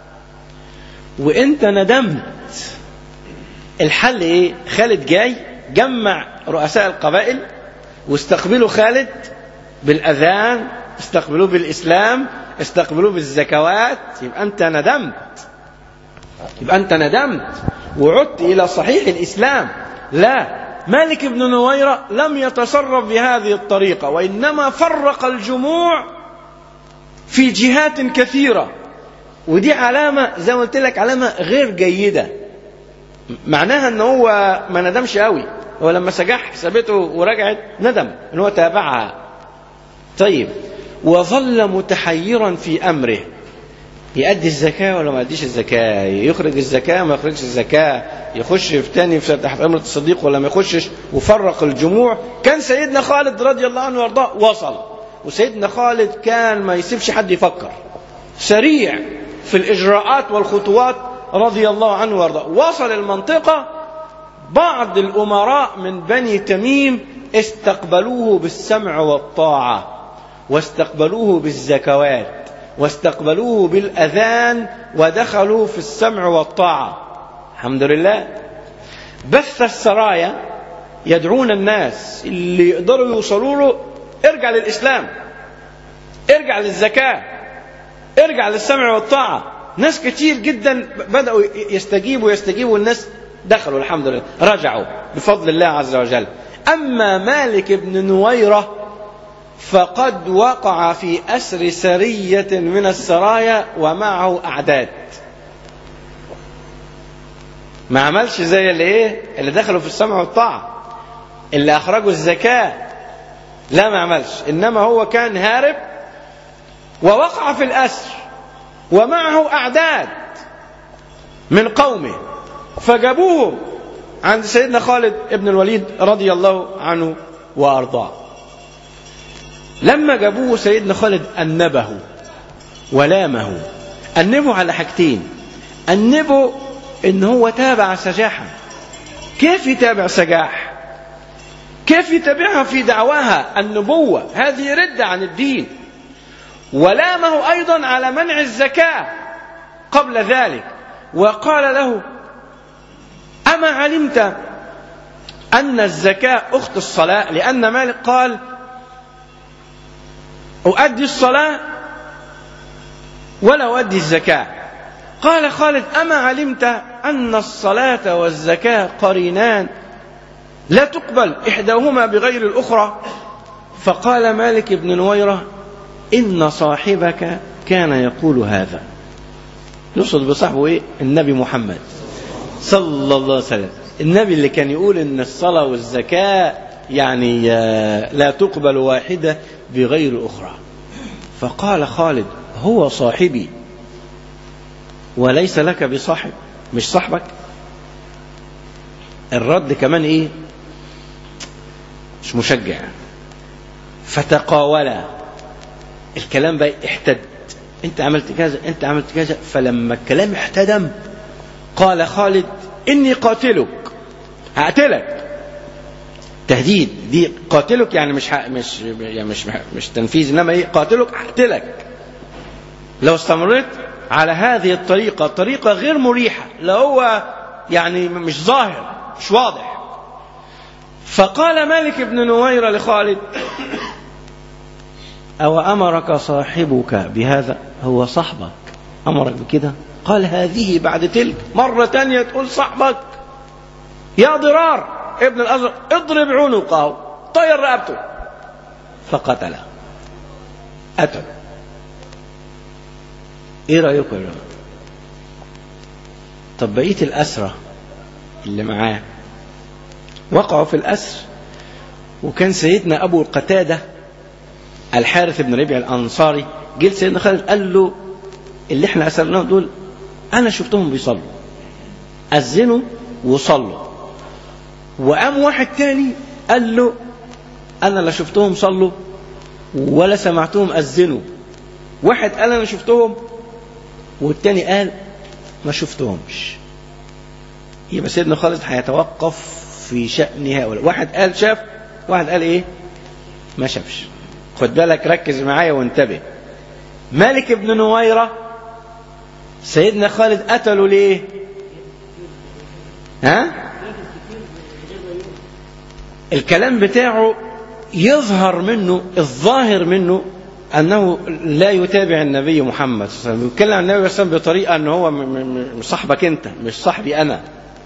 وانت ندمت الحل ايه خالد جاي جمع رؤساء القبائل واستقبلوا خالد بالاذان استقبلوه بالاسلام استقبلوه بالزكوات يبقى انت ندمت يبقى انت ندمت وعدت الى صحيح الاسلام لا مالك بن نويرة لم يتصرف بهذه الطريقة وإنما فرق الجموع في جهات كثيرة ودي علامة زي ما قلت لك علامة غير جيدة معناها ان هو ما ندمش قوي هو لما سجح حسابته ورجعت ندم ان هو تابعها طيب وظل متحيرا في امره يؤدي الزكاة ولا ما يؤديش الزكاة يخرج الزكاة ما يخرجش الزكاة يخش في تاني في تحت أمرة الصديق ولا ما يخشش وفرق الجموع كان سيدنا خالد رضي الله عنه وارضاه وصل وسيدنا خالد كان ما يسيبش حد يفكر سريع في الإجراءات والخطوات رضي الله عنه وارضاه وصل المنطقة بعض الأمراء من بني تميم استقبلوه بالسمع والطاعة واستقبلوه بالزكوات واستقبلوه بالأذان ودخلوا في السمع والطاعة الحمد لله بث السرايا يدعون الناس اللي يقدروا يوصلوا له ارجع للإسلام ارجع للزكاة ارجع للسمع والطاعة ناس كتير جدا بدأوا يستجيبوا يستجيبوا الناس دخلوا الحمد لله رجعوا بفضل الله عز وجل أما مالك بن نويرة فقد وقع في أسر سرية من السرايا ومعه أعداد ما عملش زي اللي ايه اللي دخلوا في السمع والطاعة اللي أخرجوا الزكاة لا ما عملش إنما هو كان هارب ووقع في الأسر ومعه أعداد من قومه فجابوهم عند سيدنا خالد ابن الوليد رضي الله عنه وأرضاه لما جابوه سيدنا خالد أنبه ولامه أنبه على حاجتين أنبه إن هو تابع سجاحا كيف يتابع سجاح كيف يتابعها في دعواها النبوة هذه ردة عن الدين ولامه أيضا على منع الزكاة قبل ذلك وقال له أما علمت أن الزكاة أخت الصلاة لأن مالك قال أؤدي الصلاة ولا أؤدي الزكاة قال خالد أما علمت أن الصلاة والزكاة قرينان لا تقبل إحداهما بغير الأخرى فقال مالك بن نويرة إن صاحبك كان يقول هذا يقصد بصاحبه إيه النبي محمد صلى الله عليه وسلم النبي اللي كان يقول إن الصلاة والزكاة يعني لا تقبل واحدة بغير أخرى فقال خالد هو صاحبي وليس لك بصاحب مش صاحبك الرد كمان ايه مش مشجع فتقاولا الكلام بقى احتد انت عملت كذا انت عملت كذا فلما الكلام احتدم قال خالد اني قاتلك هقتلك تهديد دي قاتلك يعني مش مش يعني مش مش تنفيذ انما ايه قاتلك هقتلك لو استمريت على هذه الطريقه طريقه غير مريحه لا هو يعني مش ظاهر مش واضح فقال مالك بن نوير لخالد أو أمرك صاحبك بهذا هو صاحبك أمرك بكده قال هذه بعد تلك مرة تانية تقول صاحبك يا ضرار ابن الأزرق اضرب عنقه طير رقبته فقتله قتل ايه رايكم يا جماعه طب بقيه الاسرى اللي معاه وقعوا في الاسر وكان سيدنا ابو قتاده الحارث بن ربيع الانصاري جه سيدنا خالد قال له اللي احنا اسرناهم دول انا شفتهم بيصلوا اذنوا وصلوا وقام واحد تاني قال له انا لا شفتهم صلوا ولا سمعتهم اذنوا واحد قال انا شفتهم والتاني قال ما شفتهمش يبقى سيدنا خالد هيتوقف في شأن هؤلاء واحد قال شاف واحد قال ايه ما شافش خد بالك ركز معايا وانتبه مالك بن نويرة سيدنا خالد قتله ليه ها الكلام بتاعه يظهر منه الظاهر منه انه لا يتابع النبي محمد صلى الله عليه وسلم بيتكلم عن النبي صلى الله عليه وسلم بطريقه ان هو مش صاحبك انت مش صاحبي انا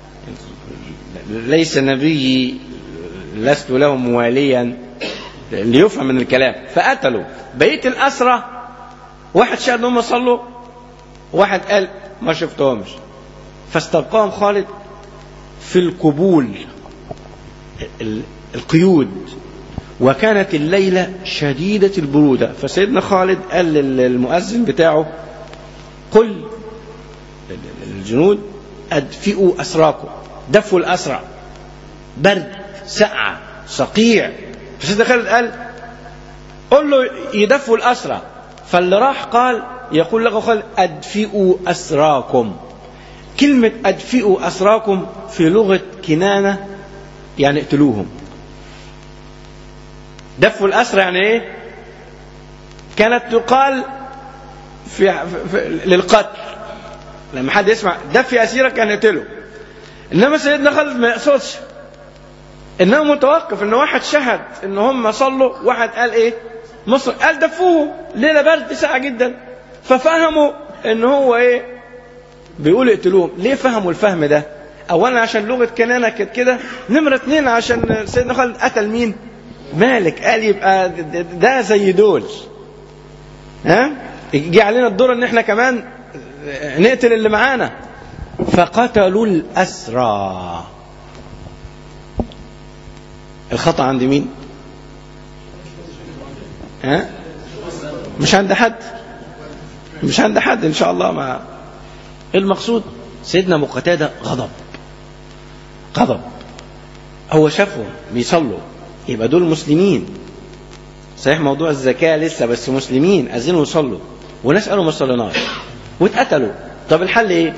ليس نبيي لست له مواليا ليفهم من الكلام فقتلوا بقيه الاسرى واحد شاهد ان هم صلوا واحد قال ما شفتهمش فاستبقاهم خالد في القبول القيود وكانت الليلة شديدة البرودة فسيدنا خالد قال للمؤذن بتاعه قل الجنود أدفئوا أسراكم دفوا الأسرع برد سقعة صقيع فسيدنا خالد قال قل له يدفوا الأسرع فاللي راح قال يقول له خالد أدفئوا أسراكم كلمة أدفئوا أسراكم في لغة كنانة يعني اقتلوهم دفوا الأسرى يعني ايه كانت تقال في, في للقتل لما حد يسمع دفي أسيرك كان يقتله إنما سيدنا خالد ما يقصدش إنه متوقف إن واحد شهد إن هم صلوا واحد قال إيه مصر قال دفوه ليلة برد ساعة جدا ففهموا إن هو إيه بيقول اقتلوهم ليه فهموا الفهم ده اولا عشان لغه كنانه كانت كده نمره اثنين عشان سيدنا خالد قتل مين مالك قال يبقى ده زي دول ها جه علينا الدور ان احنا كمان نقتل اللي معانا فقتلوا الاسرى الخطا عند مين ها مش عند حد مش عند حد ان شاء الله ما المقصود سيدنا ابو قتاده غضب غضب هو شافهم بيصلوا يبقى دول مسلمين صحيح موضوع الزكاة لسه بس مسلمين أذنوا يصلوا وناس قالوا ما صليناش واتقتلوا طب الحل ايه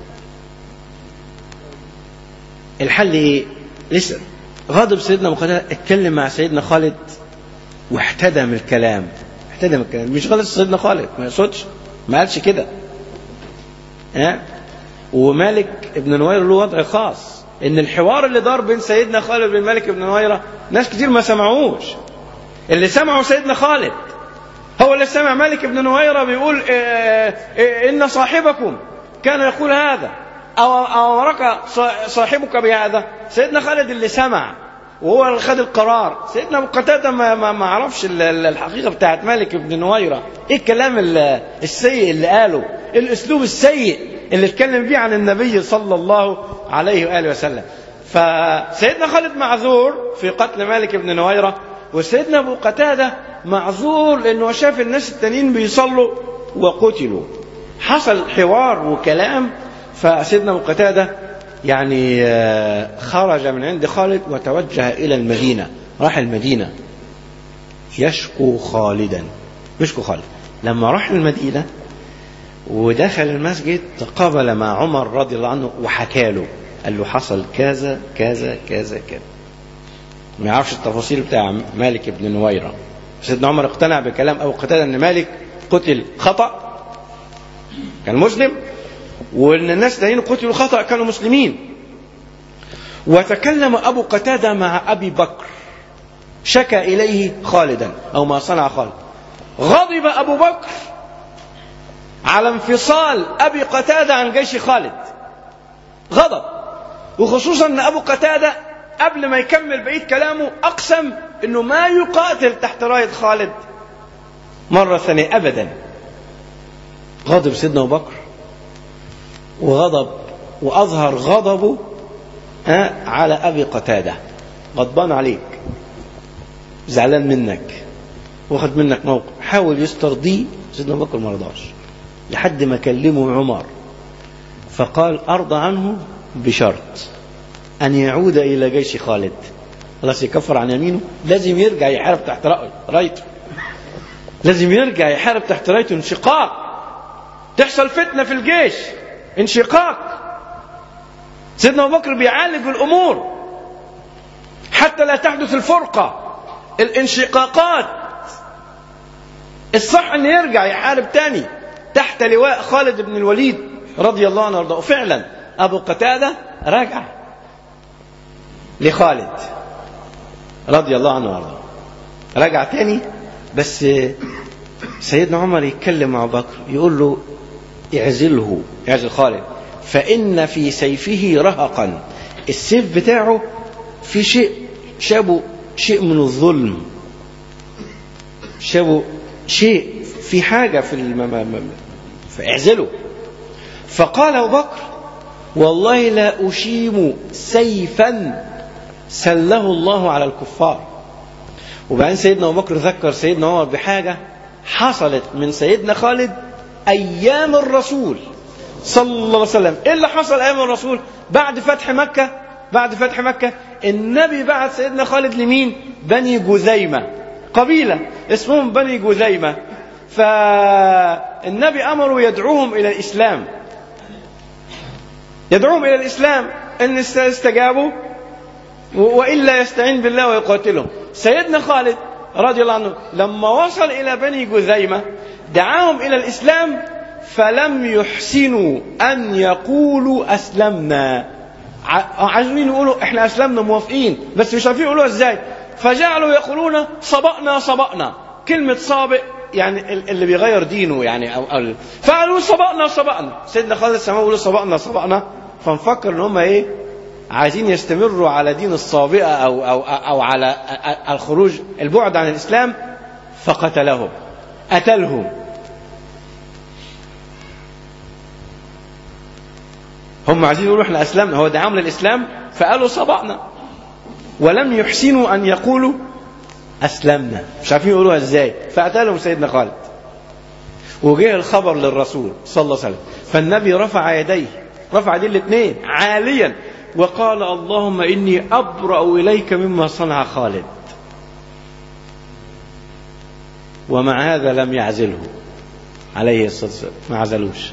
الحل ايه لسه غضب سيدنا مقتدى اتكلم مع سيدنا خالد واحتدم الكلام احتدم الكلام مش غلط سيدنا خالد ما يقصدش ما قالش كده ها ومالك ابن نوير له وضع خاص ان الحوار اللي دار بين سيدنا خالد بن مالك بن نويرة ناس كتير ما سمعوش اللي سمعوا سيدنا خالد هو اللي سمع مالك بن نويرة بيقول إيه إيه إن صاحبكم كان يقول هذا أو أمرك صاحبك بهذا سيدنا خالد اللي سمع وهو اللي خد القرار سيدنا ابو قتاده ما, ما, ما عرفش الحقيقه بتاعت مالك بن نويره ايه الكلام السيء اللي قاله الاسلوب السيء اللي اتكلم بيه عن النبي صلى الله عليه واله وسلم فسيدنا خالد معذور في قتل مالك بن نويره وسيدنا ابو قتاده معذور لانه شاف الناس التانيين بيصلوا وقتلوا حصل حوار وكلام فسيدنا ابو قتاده يعني خرج من عند خالد وتوجه الى المدينه راح المدينه يشكو خالدا يشكو خالد لما راح المدينه ودخل المسجد تقابل مع عمر رضي الله عنه وحكى له قال له حصل كذا كذا كذا كذا ما يعرفش التفاصيل بتاع مالك بن نويرة سيدنا عمر اقتنع بكلام أبو قتادة أن مالك قتل خطأ كان مسلم وأن الناس التانيين قتلوا خطأ كانوا مسلمين وتكلم أبو قتادة مع أبي بكر شكى إليه خالدا أو ما صنع خالد غضب أبو بكر على انفصال أبي قتادة عن جيش خالد غضب وخصوصا أن أبو قتادة قبل ما يكمل بقية كلامه أقسم أنه ما يقاتل تحت راية خالد مرة ثانية أبدا غضب سيدنا أبو بكر وغضب وأظهر غضبه ها على أبي قتادة غضبان عليك زعلان منك واخد منك موقف حاول يسترضيه سيدنا أبو بكر ما رضاش لحد ما كلمه عمر فقال أرضى عنه بشرط أن يعود إلى جيش خالد خلاص يكفر عن يمينه لازم يرجع يحارب تحت رايته لازم يرجع يحارب تحت رايته انشقاق تحصل فتنة في الجيش انشقاق سيدنا أبو بكر بيعالج الأمور حتى لا تحدث الفرقة الانشقاقات الصح أن يرجع يحارب تاني تحت لواء خالد بن الوليد رضي الله عنه وارضاه وفعلا أبو قتادة رجع لخالد رضي الله عنه وارضاه رجع تاني بس سيدنا عمر يتكلم مع بكر يقول له اعزله اعزل خالد فإن في سيفه رهقا السيف بتاعه في شيء شابه شيء من الظلم شابه شيء في حاجة في المم... فاعزله فقال أبو بكر والله لا أشيم سيفا سله الله على الكفار وبعدين سيدنا أبو بكر ذكر سيدنا عمر بحاجة حصلت من سيدنا خالد أيام الرسول صلى الله عليه وسلم إيه اللي حصل أيام الرسول بعد فتح مكة بعد فتح مكة النبي بعت سيدنا خالد لمين بني جذيمة قبيلة اسمهم بني جذيمة فالنبي أمروا يدعوهم إلى الإسلام يدعوهم إلى الإسلام إن استجابوا وإلا يستعين بالله ويقاتلهم سيدنا خالد رضي الله عنه لما وصل إلى بني جذيمة دعاهم إلى الإسلام فلم يحسنوا أن يقولوا أسلمنا عايزين يقولوا احنا أسلمنا موافقين بس مش عارفين يقولوها ازاي فجعلوا يقولون صبأنا صبأنا كلمة صابئ يعني اللي بيغير دينه يعني أو, أو فقالوا صبأنا صبأنا سيدنا خالد السماء يقولوا صبأنا صبأنا فنفكر ان هم ايه عايزين يستمروا على دين الصابئة أو, أو, أو على الخروج البعد عن الإسلام فقتلهم قتلهم هم عايزين يقولوا احنا أسلمنا هو دعاهم للإسلام فقالوا صبأنا ولم يحسنوا أن يقولوا أسلمنا مش عارفين يقولوها ازاي فقتلهم سيدنا خالد وجه الخبر للرسول صلى الله عليه وسلم فالنبي رفع يديه رفع يديه الاثنين عاليا وقال اللهم إني أبرأ إليك مما صنع خالد ومع هذا لم يعزله عليه الصلاة والسلام ما عزلوش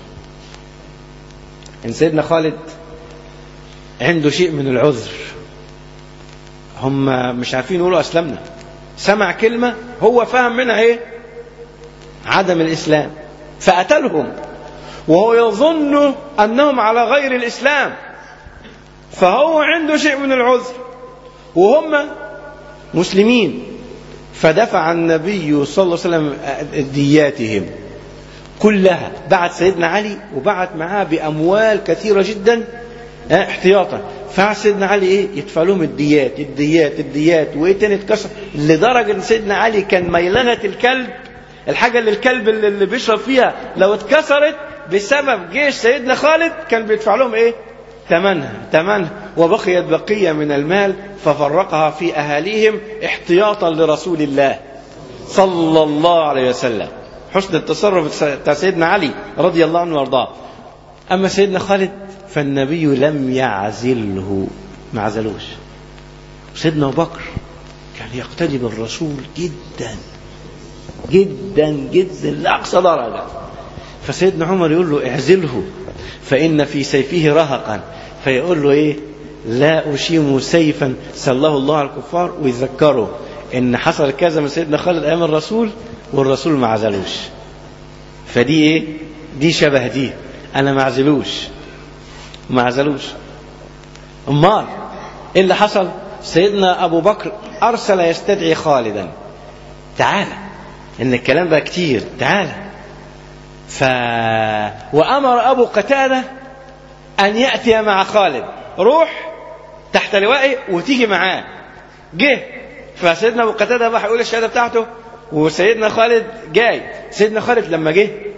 إن سيدنا خالد عنده شيء من العذر هم مش عارفين يقولوا أسلمنا سمع كلمة هو فهم منها إيه عدم الإسلام فقتلهم وهو يظن أنهم على غير الإسلام فهو عنده شيء من العذر وهم مسلمين فدفع النبي صلى الله عليه وسلم دياتهم كلها بعت سيدنا علي وبعت معاه بأموال كثيرة جدا احتياطا فسيدنا علي ايه يدفع لهم الديات الديات الديات وايه تاني اتكسر لدرجه ان سيدنا علي كان ميلغه الكلب الحاجه اللي الكلب اللي, اللي بيشرب فيها لو اتكسرت بسبب جيش سيدنا خالد كان بيدفع لهم ايه ثمنها ثمنها وبقيت بقيه من المال ففرقها في اهاليهم احتياطا لرسول الله صلى الله عليه وسلم حسن التصرف بتاع سيدنا علي رضي الله عنه وارضاه اما سيدنا خالد فالنبي لم يعزله ما عزلوش سيدنا ابو بكر كان يقتدي بالرسول جدا جدا جدا لاقصى درجه فسيدنا عمر يقول له اعزله فان في سيفه رهقا فيقول له ايه لا اشيم سيفا سله الله على الكفار ويذكره ان حصل كذا من سيدنا خالد ايام الرسول والرسول ما عزلوش فدي ايه دي شبه دي انا ما عزلوش ما عزلوش امال ايه اللي حصل سيدنا ابو بكر ارسل يستدعي خالدا تعالى ان الكلام بقى كتير تعالى ف وامر ابو قتاده ان ياتي مع خالد روح تحت لوائي وتيجي معاه جه فسيدنا ابو قتاده بقى هيقول الشهاده بتاعته وسيدنا خالد جاي سيدنا خالد لما جه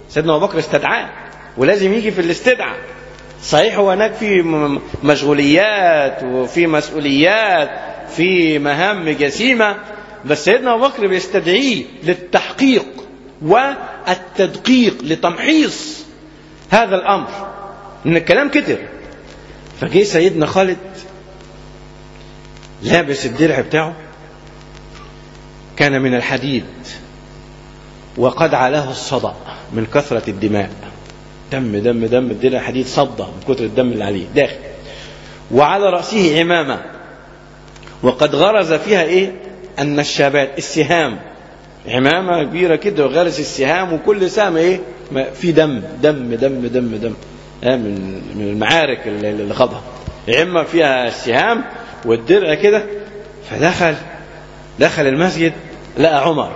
سيدنا أبو بكر استدعاه ولازم يجي في الاستدعاء صحيح هو هناك في م- مشغوليات وفي مسؤوليات في مهام جسيمة بس سيدنا أبو بكر بيستدعيه للتحقيق والتدقيق لتمحيص هذا الأمر إن الكلام كتر فجه سيدنا خالد لابس الدرع بتاعه كان من الحديد وقد علاه الصدأ من كثرة الدماء دم دم دم الدرع حديد صدى من كثر الدم اللي عليه داخل وعلى رأسه عمامة وقد غرز فيها ايه النشابات السهام عمامة كبيرة كده وغرس السهام وكل سهم ايه ما- في دم دم دم دم دم آه من من المعارك اللي اللي خاضها عمة فيها السهام والدرع كده فدخل دخل المسجد لقى عمر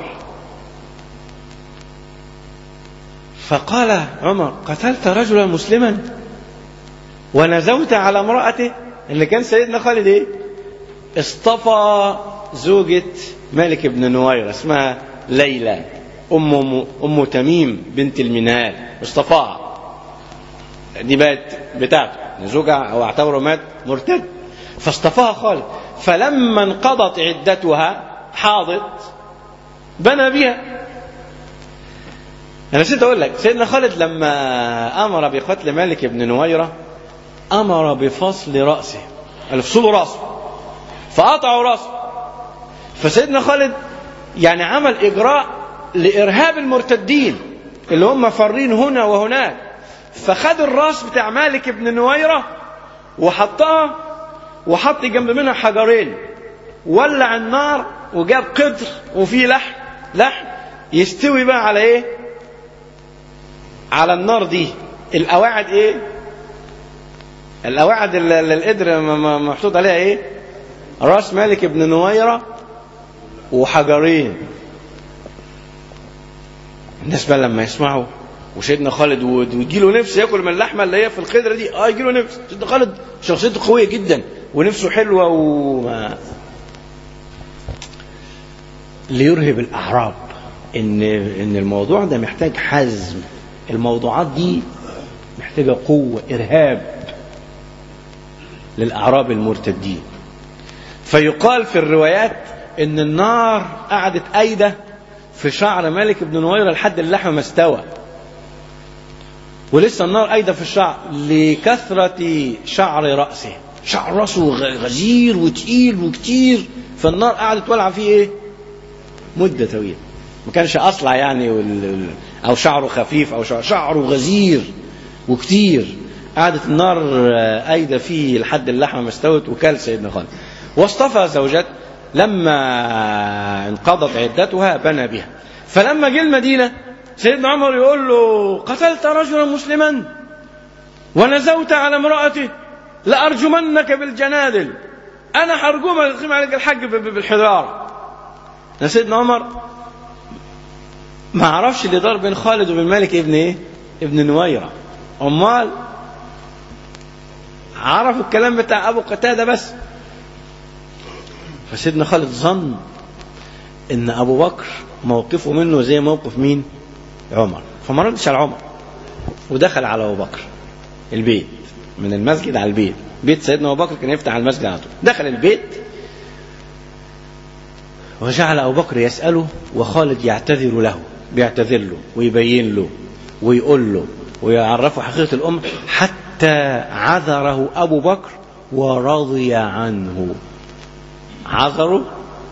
فقال عمر قتلت رجلا مسلما ونزوت على امرأته اللي كان سيدنا خالد ايه اصطفى زوجة مالك بن نويرة اسمها ليلى أم أم, أم تميم بنت المنال اصطفاها دي بقت بتاعته زوجها أو اعتبره مات مرتد فاصطفاها خالد فلما انقضت عدتها حاضت بنى بها أنا نسيت أقول لك سيدنا خالد لما أمر بقتل مالك بن نويرة أمر بفصل رأسه قال افصلوا رأسه فقطعوا رأسه فسيدنا خالد يعني عمل إجراء لإرهاب المرتدين اللي هم فارين هنا وهناك فخد الراس بتاع مالك بن نويرة وحطها وحط جنب منها حجرين ولع النار وجاب قدر وفيه لحم لحم يستوي بقى على ايه على النار دي القواعد ايه القواعد اللي اللي القدر م- م- محطوط عليها ايه راس مالك بن نويرة وحجرين الناس بقى لما يسمعوا وسيدنا خالد ويجي له نفس ياكل من اللحمه اللي هي في الخضره دي اه يجي له نفس سيدنا خالد شخصيته قويه جدا ونفسه حلوه وما ليرهب الاعراب ان ان الموضوع ده محتاج حزم الموضوعات دي محتاجه قوه ارهاب للاعراب المرتدين فيقال في الروايات ان النار قعدت قايده في شعر مالك بن نويرة لحد اللحم ما استوى ولسه النار قايده في الشعر لكثرة شعر رأسه شعر رأسه غ- غزير وتقيل وكتير فالنار قعدت تولع فيه ايه مدة طويلة ما كانش أصلع يعني وال... وال- أو شعره خفيف أو شعره, شعره غزير وكتير قعدت النار آه، قايدة فيه لحد اللحمة ما استوت وكل سيدنا خالد واصطفى زوجته لما انقضت عدتها بنى بها فلما جه المدينة سيدنا عمر يقول له قتلت رجلا مسلما ونزوت على امرأته لأرجمنك بالجنادل أنا هرجمك يقيم عليك الحج ب- ب- بالحجارة يا سيدنا عمر ما عرفش اللي دار بين خالد وبين مالك ابن ايه ابن نويرة امال عرف الكلام بتاع ابو قتاده بس فسيدنا خالد ظن ان ابو بكر موقفه منه زي موقف مين عمر فما ردش على عمر ودخل على ابو بكر البيت من المسجد على البيت بيت سيدنا ابو بكر كان يفتح على المسجد على طول دخل البيت وجعل ابو بكر يساله وخالد يعتذر له بيعتذر له ويبين له ويقول له ويعرفه حقيقه الامر حتى عذره ابو بكر ورضي عنه عذره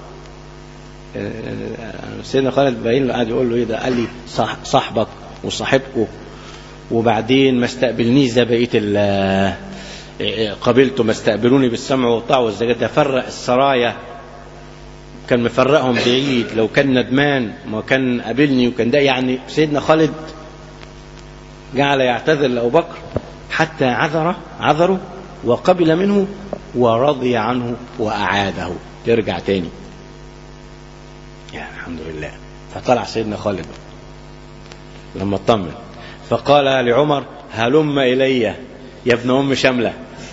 سيدنا خالد باين له قاعد يقول له ايه ده قال لي صح صاحبك وصاحبكم وبعدين ما استقبلنيش زي بقيه ال- قبيلته ما استقبلوني بالسمع والطاعه والزكاه ده فرق السرايا كان مفرقهم بعيد لو كان ندمان ما كان قابلني وكان ده يعني سيدنا خالد جعل يعتذر لأبو بكر حتى عذره عذره وقبل منه ورضي عنه وأعاده يرجع تاني يا الحمد لله فطلع سيدنا خالد لما اطمن فقال لعمر هلم إلي يا ابن أم شملة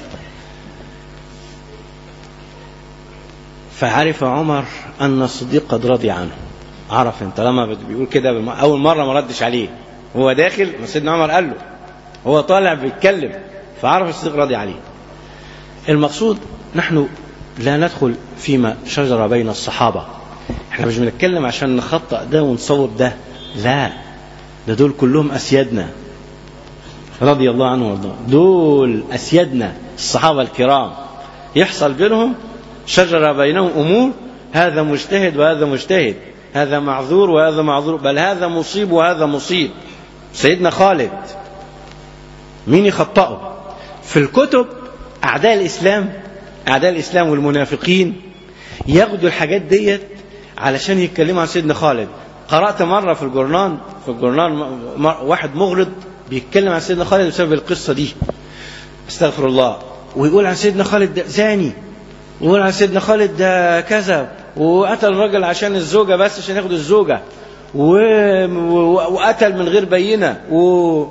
فعرف عمر أن الصديق قد رضي عنه عرف انت لما بيقول كده بم- أول مرة ما ردش عليه هو داخل سيدنا عمر قال له هو طالع بيتكلم فعرف الصديق راضي عليه المقصود نحن لا ندخل فيما شجر بين الصحابة احنا مش بنتكلم عشان نخطأ ده ونصور ده لا ده دول كلهم أسيادنا رضي الله عنهم وارضاهم دول أسيادنا الصحابة الكرام يحصل بينهم شجر بينهم أمور هذا مجتهد وهذا مجتهد هذا معذور وهذا معذور بل هذا مصيب وهذا مصيب سيدنا خالد مين يخطئه في الكتب أعداء الإسلام أعداء الإسلام والمنافقين ياخدوا الحاجات ديت علشان يتكلموا عن سيدنا خالد قرأت مرة في الجورنان في الجورنان واحد مغرض بيتكلم عن سيدنا خالد بسبب القصة دي استغفر الله ويقول عن سيدنا خالد ده زاني ويقول عن سيدنا خالد ده كذا وقتل الراجل عشان الزوجة بس عشان ياخد الزوجة و... و... وقتل من غير بينة و...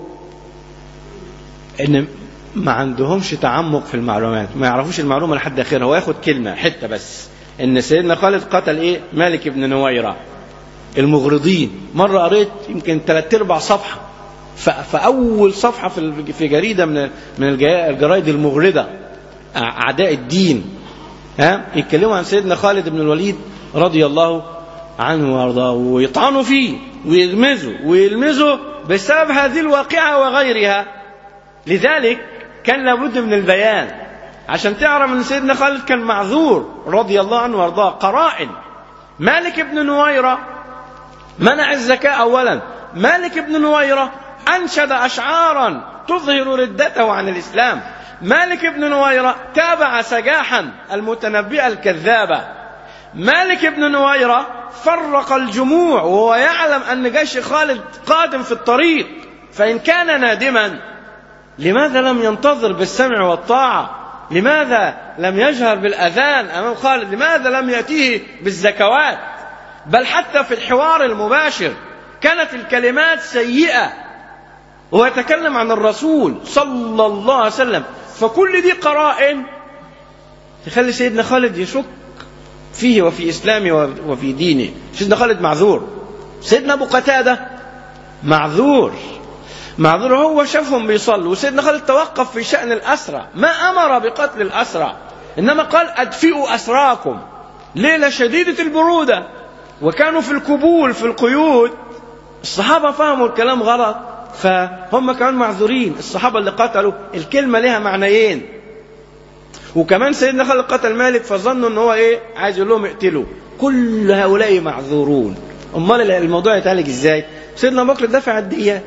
ان ما عندهمش تعمق في المعلومات ما يعرفوش المعلومة لحد آخرها هو ياخد كلمة حتة بس ان سيدنا خالد قتل ايه مالك بن نويرة المغرضين مرة قريت يمكن ثلاث ارباع صفحة فأول صفحة في في جريدة من من الجرايد المغردة أعداء الدين ها يتكلموا عن سيدنا خالد بن الوليد رضي الله عنه وارضاه ويطعنوا فيه ويغمزوا ويلمزوا بسبب هذه الواقعة وغيرها لذلك كان لابد من البيان عشان تعرف ان سيدنا خالد كان معذور رضي الله عنه وارضاه قرائن مالك بن نويرة منع الزكاة أولا مالك بن نويرة أنشد أشعارا تظهر ردته عن الإسلام مالك بن نويرة تابع سجاحا المتنبئة الكذابة مالك بن نويرة فرق الجموع وهو يعلم أن جيش خالد قادم في الطريق فإن كان نادما لماذا لم ينتظر بالسمع والطاعة لماذا لم يجهر بالأذان أمام خالد لماذا لم يأتيه بالزكوات بل حتى في الحوار المباشر كانت الكلمات سيئة وهو يتكلم عن الرسول صلى الله عليه وسلم فكل دي قرائن تخلي سيدنا خالد يشك فيه وفي إسلامه وفي دينه سيدنا خالد معذور سيدنا أبو قتادة معذور معذور هو شافهم بيصلوا وسيدنا خالد توقف في شأن الأسرى ما أمر بقتل الأسرى إنما قال أدفئوا أسراكم ليلة شديدة البرودة وكانوا في الكبول في القيود الصحابة فهموا الكلام غلط فهم كانوا معذورين الصحابة اللي قتلوا الكلمة لها معنيين وكمان سيدنا خالد قتل مالك فظنوا ان هو ايه عايز يقول لهم اقتلوا كل هؤلاء معذورون امال الموضوع يتعالج ازاي سيدنا ابو بكر دفع الديات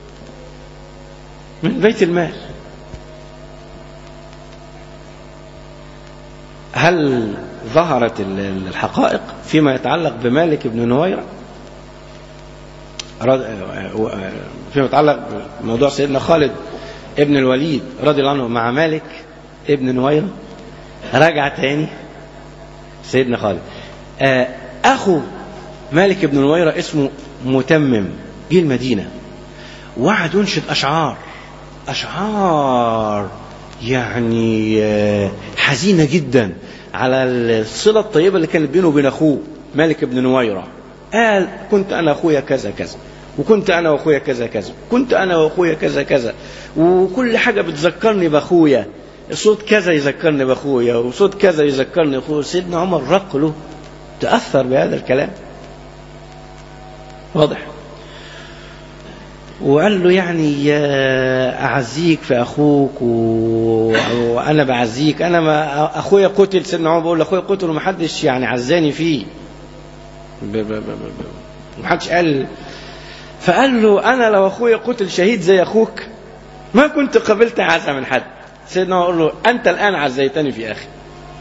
من بيت المال هل ظهرت الحقائق فيما يتعلق بمالك بن نويرة فيما يتعلق بموضوع سيدنا خالد ابن الوليد رضي الله عنه مع مالك ابن نويرة رجع تاني سيدنا خالد أخو مالك بن نويرة اسمه متمم جه المدينة وقعد ينشد أشعار أشعار يعني حزينة جدا على الصلة الطيبة اللي كانت بينه وبين أخوه مالك بن نويرة قال كنت أنا أخويا كذا كذا وكنت أنا وأخويا كذا كذا كنت أنا وأخويا كذا كذا وكل حاجة بتذكرني بأخويا صوت كذا يذكرني بأخويا وصوت كذا يذكرني بأخويا سيدنا عمر رق له تأثر بهذا الكلام واضح وقال له يعني أعزيك في أخوك و... وأنا بعزيك أنا ما أخويا قتل سيدنا عمر بقول أخويا قتل ومحدش يعني عزاني فيه ب... ب... ب... ب... محدش قال فقال له أنا لو أخويا قتل شهيد زي أخوك ما كنت قبلت عزا من حد سيدنا عمر قال له أنت الآن عزيتني في أخي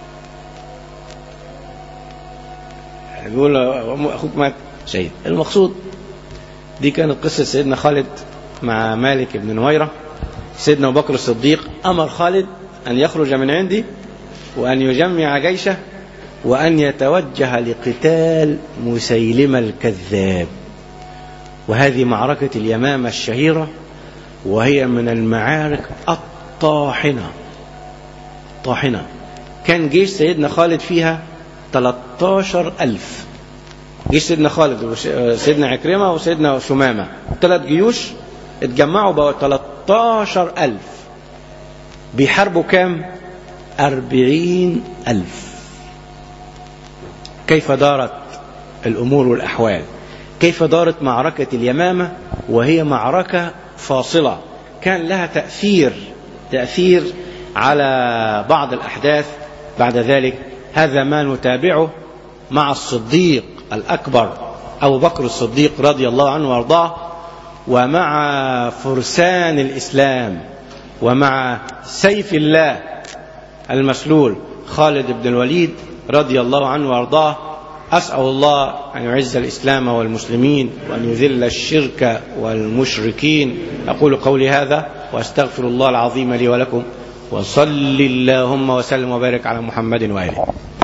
بيقول له أخوك مات شهيد المقصود دي كانت قصة سيدنا خالد مع مالك بن نويرة سيدنا أبو بكر الصديق أمر خالد أن يخرج من عندي وأن يجمع جيشه وأن يتوجه لقتال مسيلمة الكذاب وهذه معركة اليمامة الشهيرة وهي من المعارك الطاحنة طاحنة كان جيش سيدنا خالد فيها 13 ألف جيش سيدنا خالد وسيدنا عكرمة وسيدنا شمامة ثلاث جيوش اتجمعوا بقوا 13 ألف بيحاربوا كام أربعين ألف كيف دارت الأمور والأحوال كيف دارت معركة اليمامة وهي معركة فاصلة كان لها تأثير تأثير على بعض الأحداث بعد ذلك هذا ما نتابعه مع الصديق الأكبر أبو بكر الصديق رضي الله عنه وارضاه ومع فرسان الإسلام ومع سيف الله المسلول خالد بن الوليد رضي الله عنه وارضاه أسأل الله أن يعز الإسلام والمسلمين وأن يذل الشرك والمشركين أقول قولي هذا وأستغفر الله العظيم لي ولكم وصل اللهم وسلم وبارك على محمد وآله